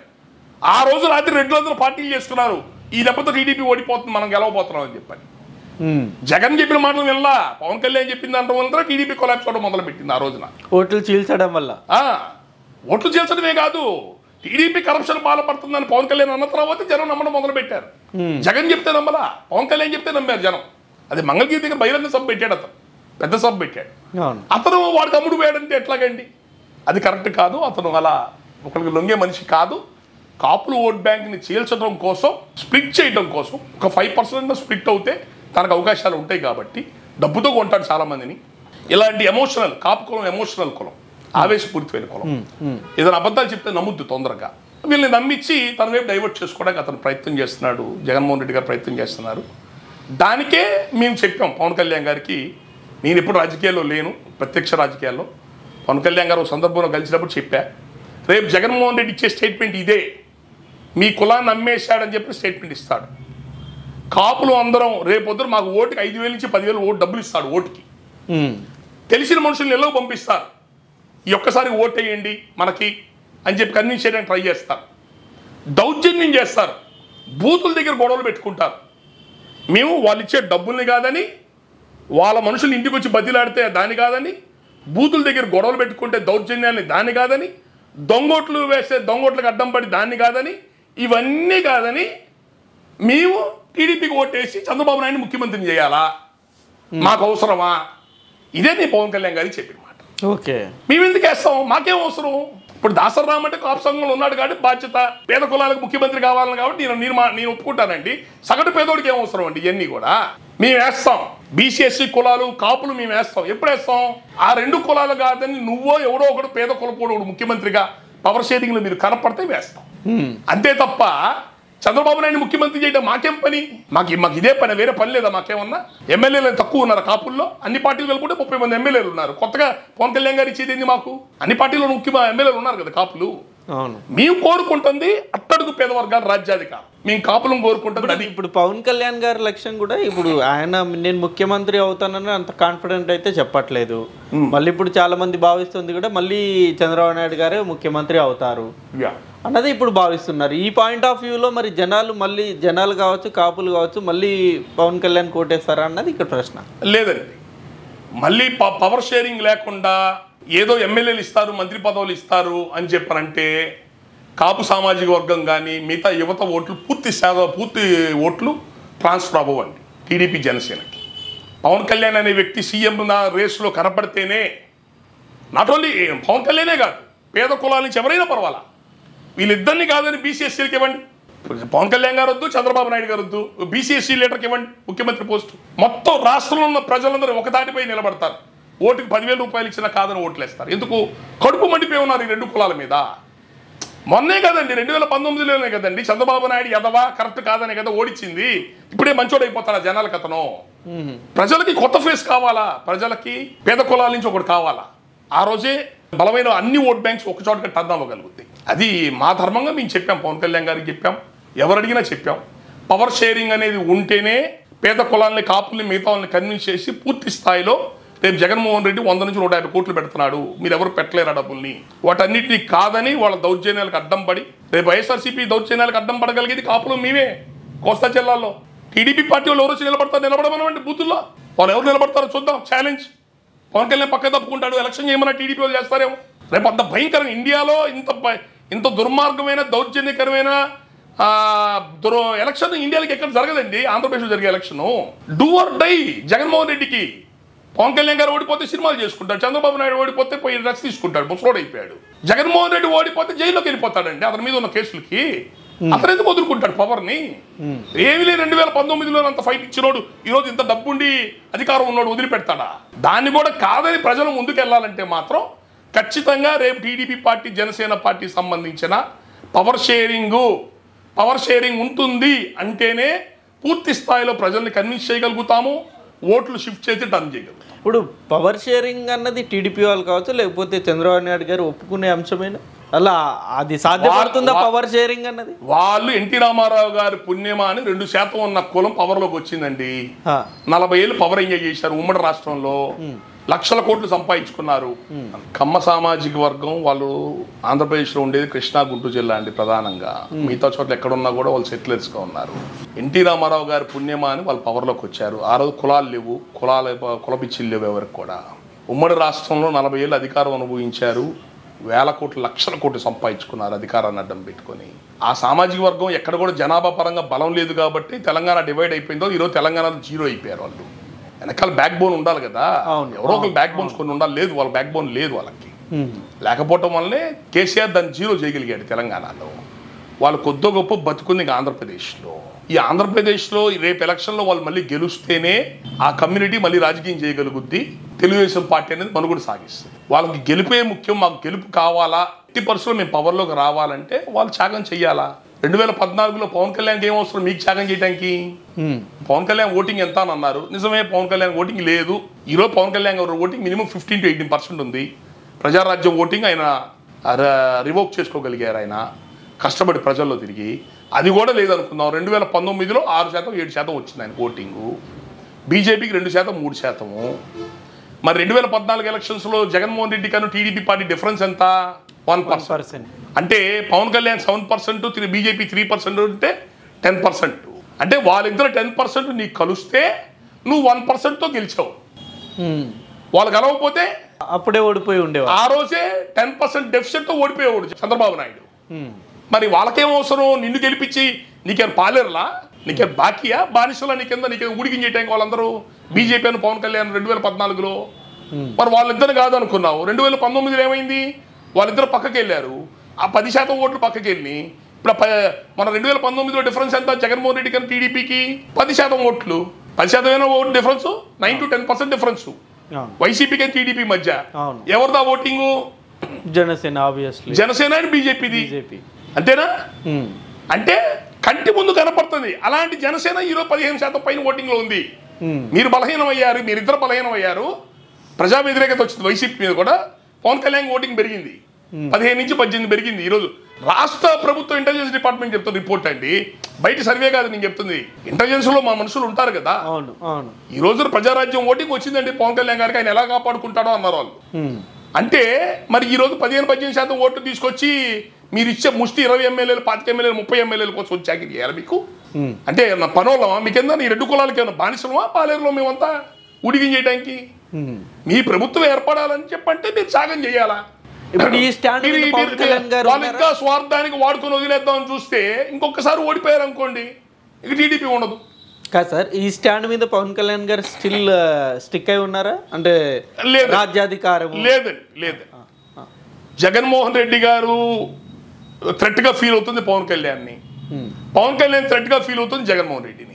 ఆ రోజు రాత్రి రెండు వందల పార్టీలు చేసుకున్నారు ఈ దెబ్బతో టీడీపీ ఓడిపోతుంది మనం గెలవబోతున్నాం అని చెప్పని ఉమ్. జగన్ చెప్పిన మాటలు వినలా పవన్ కళ్యాణ్ చెప్పిన దాంట్లో వల్ల టీడీపీ కొలాప్స్ అవడం మొదలు పెట్టింది ఆ రోజున ఓట్లు చీల్చడం వల్ల ఆ, ఓట్లు చేల్చడమే కాదు టీడీపీ కరప్షన్ పాల్పడుతుందని పవన్ కళ్యాణ్ అన్న తర్వాత జనం నమ్మడం మొదలు పెట్టారు జగన్ చెప్తే నమ్మలా పవన్ కళ్యాణ్ చెప్తే నమ్మారు జనం అది మంగళగిరి దగ్గర బహిరంగ సభ పెట్టాడు అతను పెద్ద సభ పెట్టాడు అవును అతను వాడికి అమ్ముడు పోయాడంటే ఎట్లాగండి అది కరెక్ట్ కాదు అతను అలా ఒకరికి లొంగే మనిషి కాదు కాపులు ఓట్ బ్యాంక్ని చీల్చడం కోసం స్ప్లిట్ చేయడం కోసం ఒక ఫైవ్ పర్సెంట్ స్ప్లిట్ అవుతే తనకు అవకాశాలు ఉంటాయి కాబట్టి డబ్బుతో కొంటాడు చాలా మందిని ఇలాంటి ఎమోషనల్ కాపు కులం ఎమోషనల్ కులం ఆవేశపూరితమైన కులం ఏదైనా అబద్ధాలు చెప్తే నమ్ముద్దు తొందరగా వీళ్ళని నమ్మించి తన వైపు డైవర్ట్ చేసుకోవడానికి అతను ప్రయత్నం చేస్తున్నాడు జగన్మోహన్ రెడ్డి గారు ప్రయత్నం చేస్తున్నారు దానికే మేము చెప్పాం పవన్ కళ్యాణ్ గారికి నేను ఎప్పుడు రాజకీయాల్లో లేను ప్రత్యక్ష రాజకీయాల్లో పవన్ కళ్యాణ్ గారు ఒక సందర్భంలో కలిసినప్పుడు చెప్పా రేపు జగన్మోహన్ రెడ్డి ఇచ్చే స్టేట్మెంట్ ఇదే మీ కులాన్ని అమ్మేశాడని చెప్పి స్టేట్మెంట్ ఇస్తాడు కాపులు అందరం రేపొద్దున మాకు ఓటుకి ఐదు వేల నుంచి పదివేలు ఓటు డబ్బులు ఇస్తాడు ఓటుకి ఉమ్. తెలిసిన మనుషుల్ని ఎల్లో పంపిస్తారు ఈ ఒక్కసారి ఓటు వేయండి మనకి అని చెప్పి కన్విన్స్ చేయడానికి ట్రై చేస్తారు దౌర్జన్యం చేస్తారు బూతుల దగ్గర గొడవలు పెట్టుకుంటారు మేము వాళ్ళు ఇచ్చే డబ్బుల్ని కాదని వాళ్ళ మనుషులు ఇంటికి వచ్చి బదిలాడితే దాని కాదని బూతుల దగ్గర గొడవలు పెట్టుకుంటే దౌర్జన్యాన్ని దాన్ని కాదని దొంగోట్లు వేస్తే దొంగోట్లకు అడ్డం పడి దాన్ని కాదని ఇవన్నీ కాదని మేము టీడీపీకి ఓటేసి చంద్రబాబు నాయుడు ముఖ్యమంత్రిని చేయాలా మాకు అవసరమా ఇదే నేను పవన్ కళ్యాణ్ గారికి చెప్పిన మాట ఓకే మేము ఎందుకు వేస్తాం మాకేం అవసరం ఇప్పుడు దాసరరామ్ అంటే కాపు సంఘంలో ఉన్నాడు కాబట్టి బాధ్యత పేద కులాలకు ముఖ్యమంత్రి కావాలని కాబట్టి నేను నేను మా- నేను ఒప్పుకుంటానండి సగటు పేదోడికి ఏం అవసరం అండి ఇవన్నీ కూడా మేము వేస్తాం బీసీఎస్సీ కులాలు కాపులు మేము వేస్తాం ఎప్పుడు వేస్తాం ఆ రెండు కులాలు కాదని నువ్వో ఎవడో ఒకడు పేద కులపోడు ఒకడు ముఖ్యమంత్రిగా పవర్ షేరింగ్లో మీరు కనపడితే వేస్తాం ఉమ్. అంతే తప్ప చంద్రబాబు నాయుడు ముఖ్యమంత్రి చేయడం మాకేం పని మాకు మాకు ఇదే పని వేరే పని లేదా మాకేమన్నా ఎమ్మెల్యేలు తక్కువ ఉన్నారు కాపుల్లో అన్ని పార్టీలు కలుపుకుంటే ముప్పై మంది ఎమ్మెల్యేలు ఉన్నారు కొత్తగా పవన్ కళ్యాణ్ గారు ఇచ్చేది ఏంది మాకు అన్ని పార్టీల్లో ముఖ్య ఎమ్మెల్యేలు ఉన్నారు కదా కాపులు అవును మేము కోరుకుంటుంది అట్టడుగు పేద వర్గాల రాజ్యాధికారం మేము కాపులను కోరుకుంటుంది అది ఇప్పుడు పవన్ కళ్యాణ్ గారి లక్ష్యం కూడా ఇప్పుడు ఆయన నేను ముఖ్యమంత్రి అవుతానని అంత కాన్ఫిడెంట్ అయితే చెప్పట్లేదు మళ్ళీ ఇప్పుడు చాలా మంది భావిస్తుంది కూడా మళ్ళీ చంద్రబాబు నాయుడు గారే ముఖ్యమంత్రి అవుతారు యా. అన్నది ఇప్పుడు భావిస్తున్నారు ఈ పాయింట్ ఆఫ్ వ్యూలో మరి జనాలు మళ్ళీ జనాలు కావచ్చు కాపులు కావచ్చు మళ్ళీ పవన్ కళ్యాణ్ కోటేస్తారా అన్నది ఇక్కడ ప్రశ్న లేదండి మళ్ళీ ప- పవర్ షేరింగ్ లేకుండా ఏదో ఎమ్మెల్యేలు ఇస్తారు మంత్రి పదవులు ఇస్తారు అని చెప్పనంటే కాపు సామాజిక వర్గం కానీ మిగతా యువత ఓట్లు పూర్తి శాతం పూర్తి ఓట్లు ట్రాన్స్ఫర్ అవ్వండి టీడీపీ జనసేనకి పవన్ కళ్యాణ్ అనే వ్యక్తి సీఎం నా రేసులో కనపడితేనే నాట్ ఓన్లీ పవన్ కళ్యాణే కాదు పేద కులాల నుంచి ఎవరైనా పర్వాలా వీళ్ళిద్దరిని కాదని బీసీఎస్సీలకి ఇవ్వండి ఇప్పుడు పవన్ కళ్యాణ్ గారు వద్దు చంద్రబాబు నాయుడు గారు వద్దు బీసీఎస్సీ లీడర్కి ఇవ్వండి ముఖ్యమంత్రి పోస్ట్ మొత్తం రాష్ట్రంలో ఉన్న ప్రజలందరూ ఒక దాటిపై నిలబడతారు ఓటుకి పదివేల రూపాయలు ఇచ్చినా కాదని ఓట్లేస్తారు ఎందుకు కడుపు మండిపోయి ఉన్నారు ఈ రెండు కులాల మీద మొన్నే కదండి రెండు వేల పంతొమ్మిదిలోనే కదండి చంద్రబాబు నాయుడు ఎదవా కరెక్ట్ కాదనే కదా ఓడిచ్చింది ఇప్పుడే మంచోడు అయిపోతాడు జనాలకు అతను ప్రజలకి కొత్త ఫేస్ కావాలా ప్రజలకి పేద కులాల నుంచి ఒకటి కావాలా ఆ రోజే బలమైన అన్ని ఓట్ బ్యాంక్స్ ఒక చోటకి టర్న్ అవ్వగలుగుతాయి అది మా ధర్మంగా మేము చెప్పాం పవన్ కళ్యాణ్ గారికి చెప్పాం ఎవరు అడిగినా చెప్పాం పవర్ షేరింగ్ అనేది ఉంటేనే పేద కులాలని కాపుల్ని మిగతా వాళ్ళని కన్విన్స్ చేసి పూర్తి స్థాయిలో రేపు జగన్మోహన్ రెడ్డి వంద నుంచి నూట యాభై కోట్లు పెడుతున్నాడు మీరు ఎవరు పెట్టలేరు ఆ డబ్బుల్ని వాటన్నిటిని కాదని వాళ్ళ దౌర్జన్యాలకు అడ్డం పడి రేపు వైఎస్ఆర్సీపీ దౌర్జన్యాలకు అడ్డం పడగలిగేది కాపులు మేమే కోస్తా జిల్లాలో టీడీపీ పార్టీ వాళ్ళు ఎవరు వచ్చి నిలబడతారు నిలబడమనండి బూతుల్లో వాళ్ళు ఎవరు నిలబడతారో చూద్దాం ఛాలెంజ్ పవన్ కళ్యాణ్ పక్క తప్పుకుంటాడు ఎలక్షన్ చేయమన్నా టీడీపీ వాళ్ళు చేస్తారేమో రేపు అంత భయంకరంగా ఇండియాలో ఇంత భ- ఇంత దుర్మార్గమైన దౌర్జన్యకరమైన ఆ, దుర్ ఎలక్షన్ ఇండియాకి ఎక్కడ జరగదండి ఆంధ్రప్రదేశ్లో జరిగే election do or die Jaganmohan రెడ్డికి పవన్ కళ్యాణ్ గారు ఓడిపోతే సినిమాలు చేసుకుంటాడు చంద్రబాబు నాయుడు ఓడిపోతే పోయి డ్రగ్స్ తీసుకుంటాడు ముసలోడు అయిపోయాడు జగన్మోహన్ రెడ్డి ఓడిపోతే జైల్లోకి వెళ్ళిపోతాడండి అతని మీద ఉన్న కేసులకి అతను ఎందుకు వదులుకుంటాడు పవర్ ని ఏమి లేదు రెండు వేల పంతొమ్మిదిలో అంత ఫైట్ ఇచ్చినోడు ఈ రోజు ఇంత డబ్బుండి అధికారం ఉన్నోడు వదిలిపెడతాడా దాన్ని కూడా కాదని ప్రజలు ముందుకెళ్లాలంటే మాత్రం ఖచ్చితంగా రేపు టీడీపీ పార్టీ జనసేన పార్టీ సంబంధించిన పవర్ షేరింగ్ పవర్ షేరింగ్ ఉంటుంది అంటేనే పూర్తి స్థాయిలో ప్రజల్ని కన్విన్స్ చేయగలుగుతాము ఓట్లు షిఫ్ట్ చేసి టర్న్ చేయగలుగుతాం ఇప్పుడు పవర్ షేరింగ్ అన్నది టీడీపీ వాళ్ళు కావచ్చు లేకపోతే చంద్రబాబు నాయుడు గారు ఒప్పుకునే అంశమేనా అలా అది సాధ్యపడుతుందా వా- పవర్ షేరింగ్ అన్నది వాళ్ళు ఎన్టీ రామారావు గారి పుణ్యమా అని రెండు శాతం ఉన్న కులం పవర్లోకి వచ్చిందండి హా. నలభై ఏళ్ళు పవర్ ఎంజాయ్ చేశారు ఉమ్మడి రాష్ట్రంలో లక్షల కోట్లు సంపాదించుకున్నారు కమ్మ సామాజిక వర్గం వాళ్ళు ఆంధ్రప్రదేశ్లో ఉండేది కృష్ణా గుంటూరు జిల్లా అండి ప్రధానంగా మిగతా చోట్ల ఎక్కడున్నా కూడా వాళ్ళు settlers గా ఉన్నారు ఎన్టీ రామారావు గారి పుణ్యమా అని వాళ్ళు పవర్లోకి వచ్చారు ఆ రోజు కులాలు లేవు కులాల కులపిచ్చిలు లేవు ఎవరికి కూడా ఉమ్మడి రాష్ట్రంలో నలభై ఏళ్ళు అధికారం అనుభవించారు వేల కోట్లు లక్షల కోట్లు సంపాదించుకున్నారు అధికారాన్ని అడ్డం పెట్టుకొని ఆ సామాజిక వర్గం ఎక్కడ కూడా జనాభా పరంగా బలం లేదు కాబట్టి తెలంగాణ డివైడ్ అయిపోయిందో ఈరోజు తెలంగాణలో జీరో అయిపోయారు వాళ్ళు వెనకాల బ్యాక్ బోన్ ఉండాలి కదా అవును. ఎవరో ఒకరు బ్యాక్ బోన్స్ కొన్ని ఉండాలి లేదు వాళ్ళ బ్యాక్ బోన్ లేదు వాళ్ళకి ఉమ్. లేకపోవటం వల్లనే కేసీఆర్ దాన్ని జీరో చేయగలిగాడు తెలంగాణలో వాళ్ళు కొద్ది గొప్ప బతుకుంది ఇంకా ఆంధ్రప్రదేశ్లో ఈ ఆంధ్రప్రదేశ్లో ఈ రేపు ఎలక్షన్లో వాళ్ళు మళ్ళీ గెలుస్తేనే ఆ కమ్యూనిటీ మళ్ళీ రాజకీయం చేయగలుగుద్ది తెలుగుదేశం పార్టీ అనేది మనుగడ సాగిస్తుంది వాళ్ళకి గెలిపే ముఖ్యం మాకు గెలుపు కావాలా ఎట్టి పరిస్థితుల్లో మేము పవర్లోకి రావాలంటే వాళ్ళు త్యాగం చెయ్యాలా రెండు వేల పద్నాలుగులో పవన్ కళ్యాణ్కి ఏం అవసరం మీకు త్యాగం చేయడానికి ఉమ్. పవన్ కళ్యాణ్ ఓటింగ్ ఎంత అని అన్నారు నిజమే పవన్ కళ్యాణ్ ఓటింగ్ లేదు ఈరోజు Pawan Kalyan garu voting minimum fifteen to eighteen percent ఉంది ప్రజారాజ్యం ఓటింగ్ ఆయన రివోక్ చేసుకోగలిగారు ఆయన కష్టపడి ప్రజల్లో తిరిగి అది కూడా లేదనుకుందాం రెండు వేల పంతొమ్మిదిలో ఆరు శాతం ఏడు శాతం వచ్చింది ఆయన ఓటింగు బీజేపీకి రెండు శాతం మూడు శాతము మరి రెండు వేల పద్నాలుగు ఎలక్షన్స్లో జగన్మోహన్ రెడ్డి కను టీడీపీ పార్టీ డిఫరెన్స్ ఎంత వన్ వన్ పర్సెంట్ పర్సెంట్ అంటే Pawan Kalyan seven percent BJP three percent ఉంటే టెన్ పర్సెంట్ అంటే వాళ్ళిద్దరు టెన్ పర్సెంట్ నీకు కలిస్తే నువ్వు వన్ పర్సెంట్తో గెలిచావు వాళ్ళు కలవకపోతే అప్పుడే ఓడిపోయి ఉండేవారు ఆ రోజే టెన్ పర్సెంట్ డెఫిసిట్తో ఓడిపోయేవాడు చంద్రబాబు నాయుడు మరి వాళ్ళకేం అవసరం నిన్ను గెలిపించి నీకేం పాలేరులా నీకేం బాకీయా బానిసలా నీకెంద నీకేం ఉడికించేయటానికి వాళ్ళందరూ బీజేపీ అని పవన్ కళ్యాణ్ రెండు వేల పద్నాలుగులో మరి వాళ్ళిద్దరు కాదు అనుకున్నావు రెండు వేల పంతొమ్మిదిలో ఏమైంది వాళ్ళిద్దరు పక్కకి వెళ్ళారు ఆ పది శాతం ఓట్లు పక్కకి వెళ్ళి ఇప్పుడు ఆ ప- మన రెండు వేల పంతొమ్మిదిలో డిఫరెన్స్ ఎంత జగన్మోహన్ రెడ్డి కానీ టీడీపీకి పది శాతం ఓట్లు పది శాతమైన ఓటు difference nine to ten percent difference అవును వైసీపీకి టీడీపీ మధ్య అవును. ఎవరిదా voting Janasena obviously Janasena and బీజేపీది బీజేపీ అంతేనా అంటే కంటి ముందు కనపడుతుంది అలాంటి జనసేన ఈరోజు పదిహేను శాతం పైన ఓటింగ్ లో ఉంది మీరు బలహీనం అయ్యారు మీరిద్దరు బలహీనం అయ్యారు ప్రజా వ్యతిరేకత వచ్చింది వైసీపీ మీద కూడా పవన్ కళ్యాణ్ ఓటింగ్ పెరిగింది పదిహేను నుంచి పద్దెనిమిది పెరిగింది ఈరోజు రాష్ట్ర ప్రభుత్వ ఇంటెలిజెన్స్ డిపార్ట్మెంట్ చెప్తున్న రిపోర్ట్ అండి బయట సర్వే కాదు నేను చెప్తుంది ఇంటెలిజెన్స్ లో మా మనుషులు ఉంటారు కదా అవును అవును ఈ రోజు ప్రజారాజ్యం ఓటింగ్ వచ్చిందండి పవన్ కళ్యాణ్ గారికి ఆయన ఎలా కాపాడుకుంటాడో అన్నారు వాళ్ళు ఉమ్. అంటే మరి ఈ రోజు పదిహేను పద్దెనిమిది శాతం ఓట్లు తీసుకొచ్చి మీరు ఇచ్చే ముష్టి ఇరవై ఎమ్మెల్యేలు పాతిక ఎమ్మెల్యేలు ముప్పై ఎమ్మెల్యేల కోసం వచ్చి చాకరీ చేయాలి మీకు ఉమ్. అంటే నా పనోళ్ళమా మీకెందా ఈ రెండు కులాలకి ఏమన్నా బానిసలమా పాలేరులో మేమంతా ఉడిగించేయడానికి ఉమ్. మీ ప్రభుత్వం ఏర్పడాలని చెప్పంటే మీరు త్యాగం చేయాలా ఇప్పుడు ఈ స్టాండ్ మీరు- మీద పవన్ మీరు- కళ్యాణ్ గారు వాళ్ళు ఉన్నారా? ఇంకా స్వార్థానికి వాడుకొని వదిలేద్దామని చూస్తే ఇంకొకసారి ఓడిపోయారు అనుకోండి ఇక టీడీపీ ఉండదు కాదు సార్ ఈ స్టాండ్ మీద పవన్ కళ్యాణ్ గారు స్టిల్ స్టిక్ అయి ఉన్నారా అంటే లేదు. రాజ్యాధికారం లేదండి లేదు జగన్మోహన్ రెడ్డి గారు థ్రెట్ గా ఫీల్ అవుతుంది పవన్ కళ్యాణ్ని పవన్ కళ్యాణ్ థ్రెట్ గా ఫీల్ అవుతుంది జగన్మోహన్ రెడ్డిని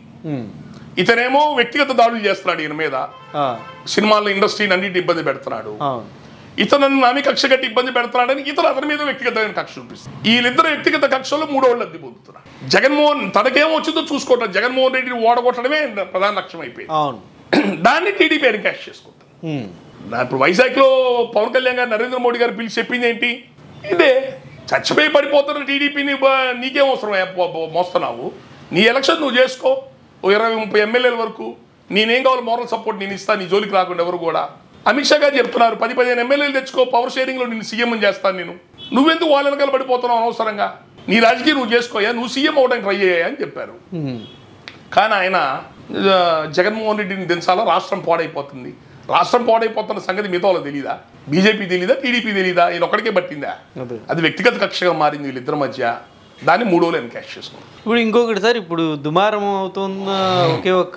ఇతనేమో వ్యక్తిగత దాడులు చేస్తున్నాడు ఈయన మీద సినిమాల ఇండస్ట్రీని అన్నిటి ఇబ్బంది పెడుతున్నాడు అవును ఇతను నమ్మి కక్ష కట్టి ఇబ్బంది పెడుతున్నాడని ఇతను అతని మీద వ్యక్తిగతమైన కక్ష చూపిస్తుంది వీళ్ళిద్దరు వ్యక్తిగత కక్షలో మూడో వాళ్ళు అద్దె పొందుతున్నారు జగన్మోహన్ తనకేం వచ్చిందో చూసుకోవటం జగన్మోహన్ రెడ్డిని ఓడగొట్టడమే ప్రధాన లక్ష్యం అయిపోయింది అవును దాన్ని టీడీపీ ఎన్కాష్ చేసుకుంటుంది ఉమ్. నా ఇప్పుడు వైజాగ్లో పవన్ కళ్యాణ్ గారు నరేంద్ర మోడీ గారు పిలిచి చెప్పింది ఏంటి ఇదే చచ్చిపోయి పడిపోతున్న టీడీపీని నీకేం అవసరం ఏ పో- పో- మోస్తున్నావు నీ ఎలక్షన్ నువ్వు చేసుకో ఓ ఇరవై ముప్పై ఎమ్మెల్యేల వరకు నేనేం కావాలి మోరల్ సపోర్ట్ నేను ఇస్తాను నీ జోలికి రాకుండా ఎవరు కూడా అమిత్ షా గారు చెప్తున్నారు పది పదిహేను ఎమ్మెల్యేలు తెచ్చుకో పవర్ షేరింగ్లో నేను సీఎం చేస్తాను నేను నువ్వెందుకు వాళ్ళ వెనకాల పడిపోతున్నావు అనవసరంగా నీ రాజకీయం నువ్వు చేసుకోయా నువ్వు సీఎం అవడానికి ట్రై అయ్యా అని చెప్పారు ఉమ్. కానీ ఆయన ఆ, జగన్మోహన్ రెడ్డిని దించాలా రాష్ట్రం పాడైపోతుంది రాష్ట్రం పాడైపోతున్న సంగతి మిగతా వాళ్ళకి తెలీదా బీజేపీ తెలీదా టీడీపీ తెలీదా ఈయన ఒక్కడికే పట్టిందా అదే అది వ్యక్తిగత కక్షగా మారింది వీళ్ళిద్దరి మధ్య దాన్ని మూడు రోజులు ఎన్కాష్ చేసుకున్నాం ఇప్పుడు ఇంకొకటి సార్ ఇప్పుడు దుమారం అవుతున్న ఒకే ఒక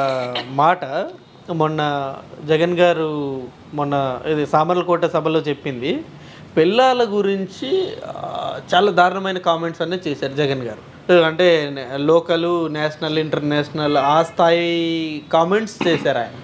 మాట మొన్న జగన్ గారు మొన్న ఇది సామర్లకోట సభలో చెప్పింది పిల్లల గురించి ఆ, చాలా దారుణమైన కామెంట్స్ అన్నీ చేశారు జగన్ గారు అంటే లోకల్ నేషనల్ ఇంటర్నేషనల్ ఆ స్థాయి కామెంట్స్ చేశారు ఆయన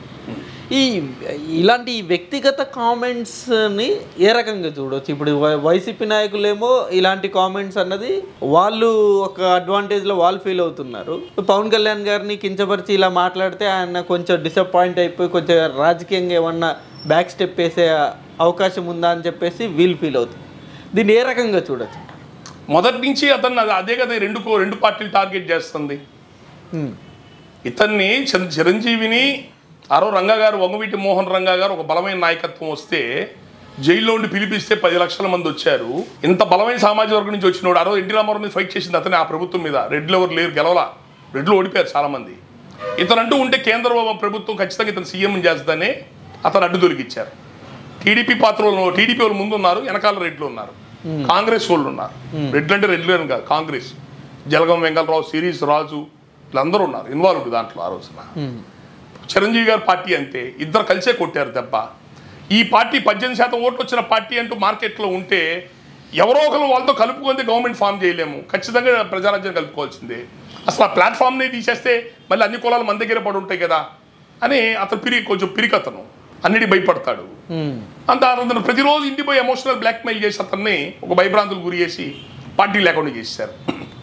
ఈ ఇలాంటి ఈ వ్యక్తిగత కామెంట్స్ని ఏ రకంగా చూడవచ్చు ఇప్పుడు వై- వైసీపీ నాయకులేమో ఇలాంటి కామెంట్స్ అన్నది వాళ్ళు ఒక అడ్వాంటేజ్లో వాళ్ళు ఫీల్ అవుతున్నారు పవన్ కళ్యాణ్ గారిని కించపరిచి ఇలా మాట్లాడితే ఆయన కొంచెం డిసప్పాయింట్ అయిపోయి కొంచెం రాజకీయంగా ఏమన్నా బ్యాక్ స్టెప్ వేసే అవకాశం ఉందా అని చెప్పేసి వీళ్ళు ఫీల్ అవుతుంది దీన్ని ఏ రకంగా చూడొచ్చు మొదటి నుంచి అతను అది- అదే కదా ఈ రెండు కో- రెండు పార్టీలు టార్గెట్ చేస్తుంది ఉమ్, ఇతన్ని చిర- చిరంజీవిని ఆరో రంగా గారు వంగవీటి మోహన్ రంగా గారు ఒక బలమైన నాయకత్వం వస్తే జైల్లో ఉండి పిలిపిస్తే పది లక్షల మంది వచ్చారు ఇంత బలమైన సామాజిక వర్గం నుంచి వచ్చినోడు ఆ రోజు ఎన్టీ రామారావు మీద ఫైట్ చేసింది అతనే ఆ ప్రభుత్వం మీద రెడ్లు ఎవరు లేరు గెలవలా రెడ్లు ఓడిపోయారు చాలా మంది ఇతను అంటూ ఉంటే కేంద్ర ప్రభుత్వం ఖచ్చితంగా ఇతను సీఎం చేస్తుందని అతను అడ్డు దొరికిచ్చారు టీడీపీ పాత్రలో టీడీపీ వాళ్ళు ముందు ఉన్నారు వెనకాల రెడ్లు ఉన్నారు కాంగ్రెస్ వాళ్ళు ఉన్నారు రెడ్లు అంటే రెడ్లు అని కాదు కాంగ్రెస్ జలగం వెంకటరావు సిరీస్ రాజు వీళ్ళందరూ ఉన్నారు ఇన్వాల్వ్డ్ దాంట్లో ఆ రోజున ఉమ్, చిరంజీవి గారి పార్టీ అంతే ఇద్దరు కలిసే కొట్టారు దెబ్బ ఈ పార్టీ పద్దెనిమిది శాతం ఓట్లు వచ్చిన పార్టీ అంటూ మార్కెట్లో ఉంటే ఎవరో ఒకరు వాళ్ళతో కలుపుకుంటే గవర్నమెంట్ ఫామ్ చేయలేము ఖచ్చితంగా ప్రజారాజ్యం కలుపుకోవాల్సిందే అసలు ఆ ప్లాట్ఫామ్ని తీసేస్తే మళ్ళీ అన్ని కులాలు మన దగ్గర పడి ఉంటాయి కదా అని అతను పిరి కొంచెం పిరికతను అన్నిటి భయపడతాడు ఉమ్, అంత అతను ప్రతిరోజు ఇంటికి పోయి ఎమోషనల్ బ్లాక్మెయిల్ చేసి అతన్ని ఒక భయభ్రాంతులు గురి చేసి పార్టీ లేకుండా చేశారు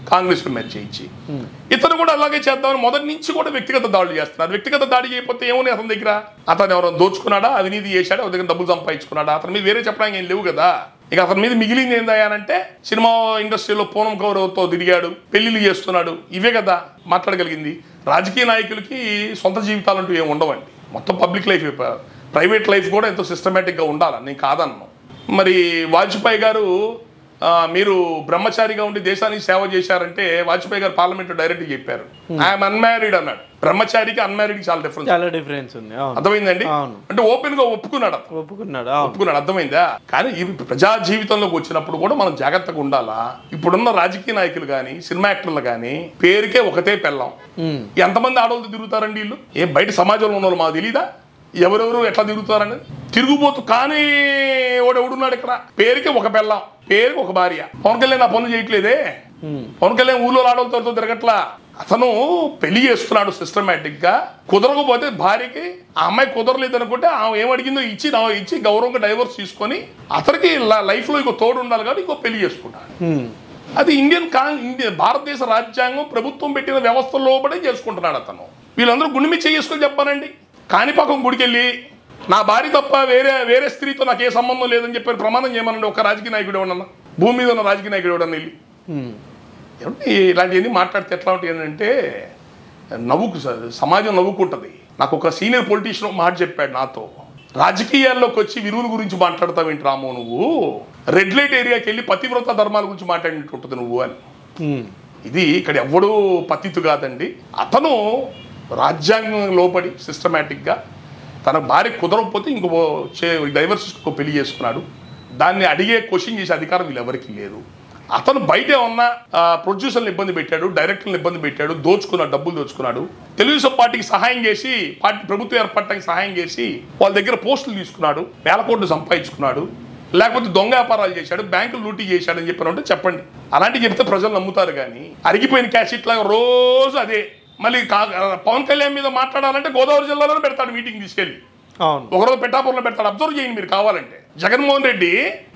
కాంగ్రెస్ మెర్జ్ చేయించి ఇతను కూడా అలాగే చేద్దామని మొదటి నుంచి కూడా వ్యక్తిగత దాడులు చేస్తున్నారు వ్యక్తిగత దాడి చేయకపోతే ఏముంది అతని దగ్గర అతను ఎవరైనా దోచుకున్నాడా అవినీతి చేశాడా ఒక దగ్గర డబ్బులు సంపాదించుకున్నాడా అతని మీద వేరే చెప్పడానికి ఏం లేవు కదా ఇక అతని మీద మిగిలింది ఏందయ్యానంటే సినిమా ఇండస్ట్రీలో పూనం గౌరవతో తిరిగాడు పెళ్లిళ్ళు చేస్తున్నాడు ఇవే కదా మాట్లాడగలిగింది రాజకీయ నాయకులకి సొంత జీవితాలు అంటూ ఏమి ఉండవండి మొత్తం పబ్లిక్ లైఫ్ ప్రైవేట్ లైఫ్ కూడా ఎంతో సిస్టమేటిక్గా ఉండాలి నేను కాదన్నాను మరి వాజ్పేయి గారు ఆ, మీరు బ్రహ్మచారిగా ఉండి దేశానికి సేవ చేశారంటే వాజ్పేయి గారు పార్లమెంట్ డైరెక్ట్ చెప్పారు ఐఎమ్ అన్మ్యారీడ్ అన్నాడు బ్రహ్మచారికి అన్మ్యారీడ్ చాలా డిఫరెన్స్ చాలా డిఫరెన్స్ ఉంది అవును అర్థమైందండి అవును. అంటే ఓపెన్ గా ఒప్పుకున్నాడు అతను. ఒప్పుకున్నాడు అవును ఒప్పుకున్నాడు అర్థమైందా కానీ ఇవి ప్రజా జీవితంలోకి వచ్చినప్పుడు కూడా మనం జాగ్రత్తగా ఉండాలా ఇప్పుడున్న రాజకీయ నాయకులు కానీ సినిమా యాక్టర్లు కానీ పేరుకే ఒకటే పెళ్ళాం ఉమ్. ఎంతమంది ఆడవాళ్ళు తిరుగుతారండి వీళ్ళు ఏ బయట సమాజంలో ఉన్న వాళ్ళు మాకు తెలీదా ఎవరెవరు ఎట్లా తిరుగుతారని తిరుగుబోతు కానీ వాడు ఎవడున్నాడు ఇక్కడ పేరుకి ఒక పెళ్ళాం పేరుకి ఒక భార్య పవన్ కళ్యాణ్ ఆ పనులు చేయట్లేదే ఉమ్. పవన్ కళ్యాణ్ ఊళ్ళో ఆడవాళ్ళతో తిరగట్లా అతను పెళ్లి చేసుకున్నాడు సిస్టమేటిక్ గా కుదరకపోతే భార్యకి ఆ అమ్మాయి కుదరలేదు అనుకుంటే ఆమె ఏం అడిగిందో ఇచ్చి నా- ఇచ్చి గౌరవంగా డైవర్స్ తీసుకొని అతనికి లైఫ్ లో ఇంకో తోడు ఉండాలి కాబట్టి ఇంకో పెళ్లి చేసుకున్నాడు ఉమ్. అది ఇండియన్ కాన్ ఇండియన్ భారతదేశ రాజ్యాంగం ప్రభుత్వం పెట్టిన వ్యవస్థ లోపడే చేసుకుంటున్నాడు అతను వీళ్ళందరూ గుండె మీద చేసుకొని చెప్పానండి కాణిపాకం గుడికెళ్ళి నా భార్య తప్ప వేరే వేరే స్త్రీతో నాకు ఏ సంబంధం లేదని చెప్పి ప్రమాణం చేయమనండి ఒక రాజకీయ నాయకుడు ఎవడన్నా భూమి మీద ఉన్న రాజకీయ నాయకుడు ఎవడన్నా వెళ్ళి ఉమ్. ఏమంటే ఇలాంటివన్నీ మాట్లాడితే ఎట్లా ఉంటాయి అంటే నవ్వుకు స- సమాజం నవ్వుకుంటుంది నాకు ఒక సీనియర్ పొలిటీషియన్ మాట చెప్పాడు నాతో రాజకీయాల్లోకి వచ్చి విలువల గురించి మాట్లాడతావేంటి రామో నువ్వు రెడ్ లైట్ ఏరియాకి వెళ్ళి పతివ్రత ధర్మాల గురించి మాట్లాడినట్టు ఉంటుంది నువ్వు అని ఉమ్. ఇది ఇక్కడ ఎవడూ పతితు కాదండి అతను రాజ్యాంగం లోపడి సిస్టమేటిక్గా తన భార్య కుదరకపోతే ఇంకో డైవర్స్ ఇంకో పెళ్లి చేసుకున్నాడు దాన్ని అడిగే క్వశ్చన్ చేసే అధికారం వీళ్ళెవరికి లేదు అతను బయట ఉన్న ప్రొడ్యూసర్ని ఇబ్బంది పెట్టాడు డైరెక్టర్ని ఇబ్బంది పెట్టాడు దోచుకున్నాడు డబ్బులు దోచుకున్నాడు తెలుగుదేశం పార్టీకి సహాయం చేసి పార్టీ ప్రభుత్వం ఏర్పడటానికి సహాయం చేసి వాళ్ళ దగ్గర పోస్టులు తీసుకున్నాడు వేల కోట్లు సంపాదించుకున్నాడు లేకపోతే దొంగ వ్యాపారాలు చేశాడు బ్యాంకులు లూటీ చేశాడని చెప్పారంటే చెప్పండి అలాంటివి చెప్తే ప్రజలు నమ్ముతారు కానీ అరిగిపోయిన క్యాషెట్ లాగా రోజు అదే మళ్ళీ కా- పవన్ కళ్యాణ్ మీద మాట్లాడాలంటే గోదావరి జిల్లాలోనే పెడతాడు మీటింగ్ తీసుకెళ్ళి అవును ఒకరోజు పెట్టాపురంలో పెడతాడు అబ్జర్వ్ చేయండి మీరు కావాలంటే జగన్మోహన్ రెడ్డి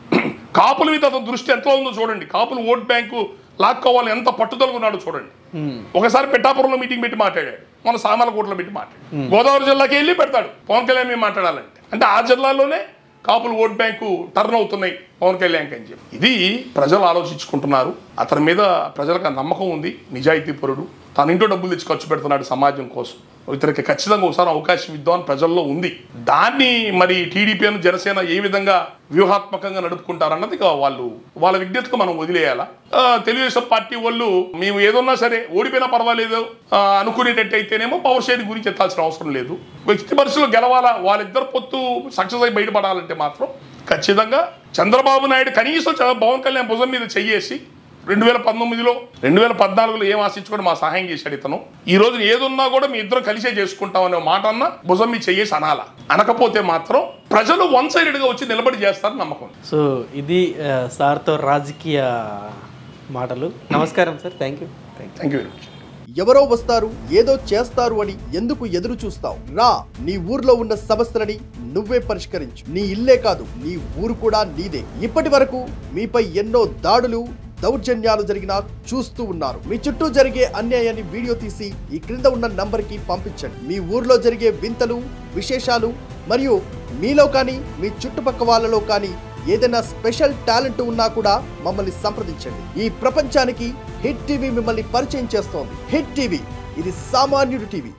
కాపుల మీద అతని దృష్టి ఎంత ఉందో చూడండి కాపులు ఓట్ బ్యాంకు లాక్కోవాలని ఎంత పట్టుదలగా ఉన్నాడో చూడండి ఉమ్. ఒకసారి పెట్టాపురంలో మీటింగ్ పెట్టి మాట్లాడాడు మన సామాలకోటలో పెట్టి మాట్లాడాడు గోదావరి జిల్లాకి వెళ్ళి పెడతాడు పవన్ కళ్యాణ్ మీద మాట్లాడాలంటే అంటే ఆ జిల్లాలోనే కాపులు ఓట్ బ్యాంకు టర్న్ అవుతున్నాయి పవన్ కళ్యాణ్ అని చెప్పి ఇది ప్రజలు ఆలోచించుకుంటున్నారు అతని మీద ప్రజలకు ఆ నమ్మకం ఉంది నిజాయితీ పరుడు తన ఇంట్లో డబ్బులు తెచ్చి ఖర్చు పెడుతున్నాడు సమాజం కోసం ఇతనికి ఖచ్చితంగా ఒకసారి అవకాశం ఇద్దామని ప్రజల్లో ఉంది దాన్ని మరి టీడీపీ అని జనసేన ఏ విధంగా వ్యూహాత్మకంగా నడుపుకుంటారన్నది ఇక వాళ్ళు వాళ్ళ విజ్ఞతకు మనం వదిలేయాలా ఆ, తెలుగుదేశం పార్టీ వాళ్ళు మేము ఏదన్నా సరే ఓడిపోయినా పర్వాలేదు ఆ, అనుకునేటట్టు అయితేనేమో పవర్ షేరింగ్ గురించి ఎత్తాల్సిన అవసరం లేదు వ్యక్తి పరిస్థితుల్లో గెలవాలా వాళ్ళిద్దరు పొత్తు సక్సెస్ అయి బయటపడాలంటే మాత్రం ఖచ్చితంగా చంద్రబాబు నాయుడు కనీసం చంద్ర- పవన్ కళ్యాణ్ భుజం మీద చెయ్యేసి రెండు వేల పంతొమ్మిదిలో రెండు వేల పద్నాలుగులో ఏం ఆశించుకొని మా సహాయం చేశాడు ఇతను ఈ రోజు ఏదున్నా కూడా మీ ఇద్దరం కలిసే చేసుకుంటాం అనే మాట అన్న భుజం మీద చెయ్యేసి అనాల అనకపోతే మాత్రం ప్రజలు వన్ సైడెడ్ గా వచ్చి నిలబడి చేస్తారని నమ్మకం సో ఇది ఆ, సార్తో రాజకీయ మాటలు నమస్కారం sir thank you thank thank you very much ఎవరో వస్తారు ఏదో చేస్తారు అని ఎందుకు ఎదురు చూస్తావు రా నీ ఊర్లో ఉన్న సమస్యలని నువ్వే పరిష్కరించు నీ ఇల్లే కాదు నీ ఊరు కూడా నీదే ఇప్పటి వరకు మీపై ఎన్నో దాడులు దౌర్జన్యాలు జరిగినా చూస్తూ ఉన్నారు మీ చుట్టూ జరిగే అన్యాయాన్ని వీడియో తీసి ఈ క్రింద ఉన్న నంబర్కి పంపించండి మీ ఊర్లో జరిగే వింతలు విశేషాలు మరియు మీలో కానీ మీ చుట్టుపక్క వాళ్ళలో కానీ ఏదైనా స్పెషల్ టాలెంట్ ఉన్నా కూడా మమ్మల్ని సంప్రదించండి ఈ ప్రపంచానికి హిట్ టీవీ మిమ్మల్ని పరిచయం చేస్తోంది హిట్ టీవీ ఇది సామాన్యుడి టీవీ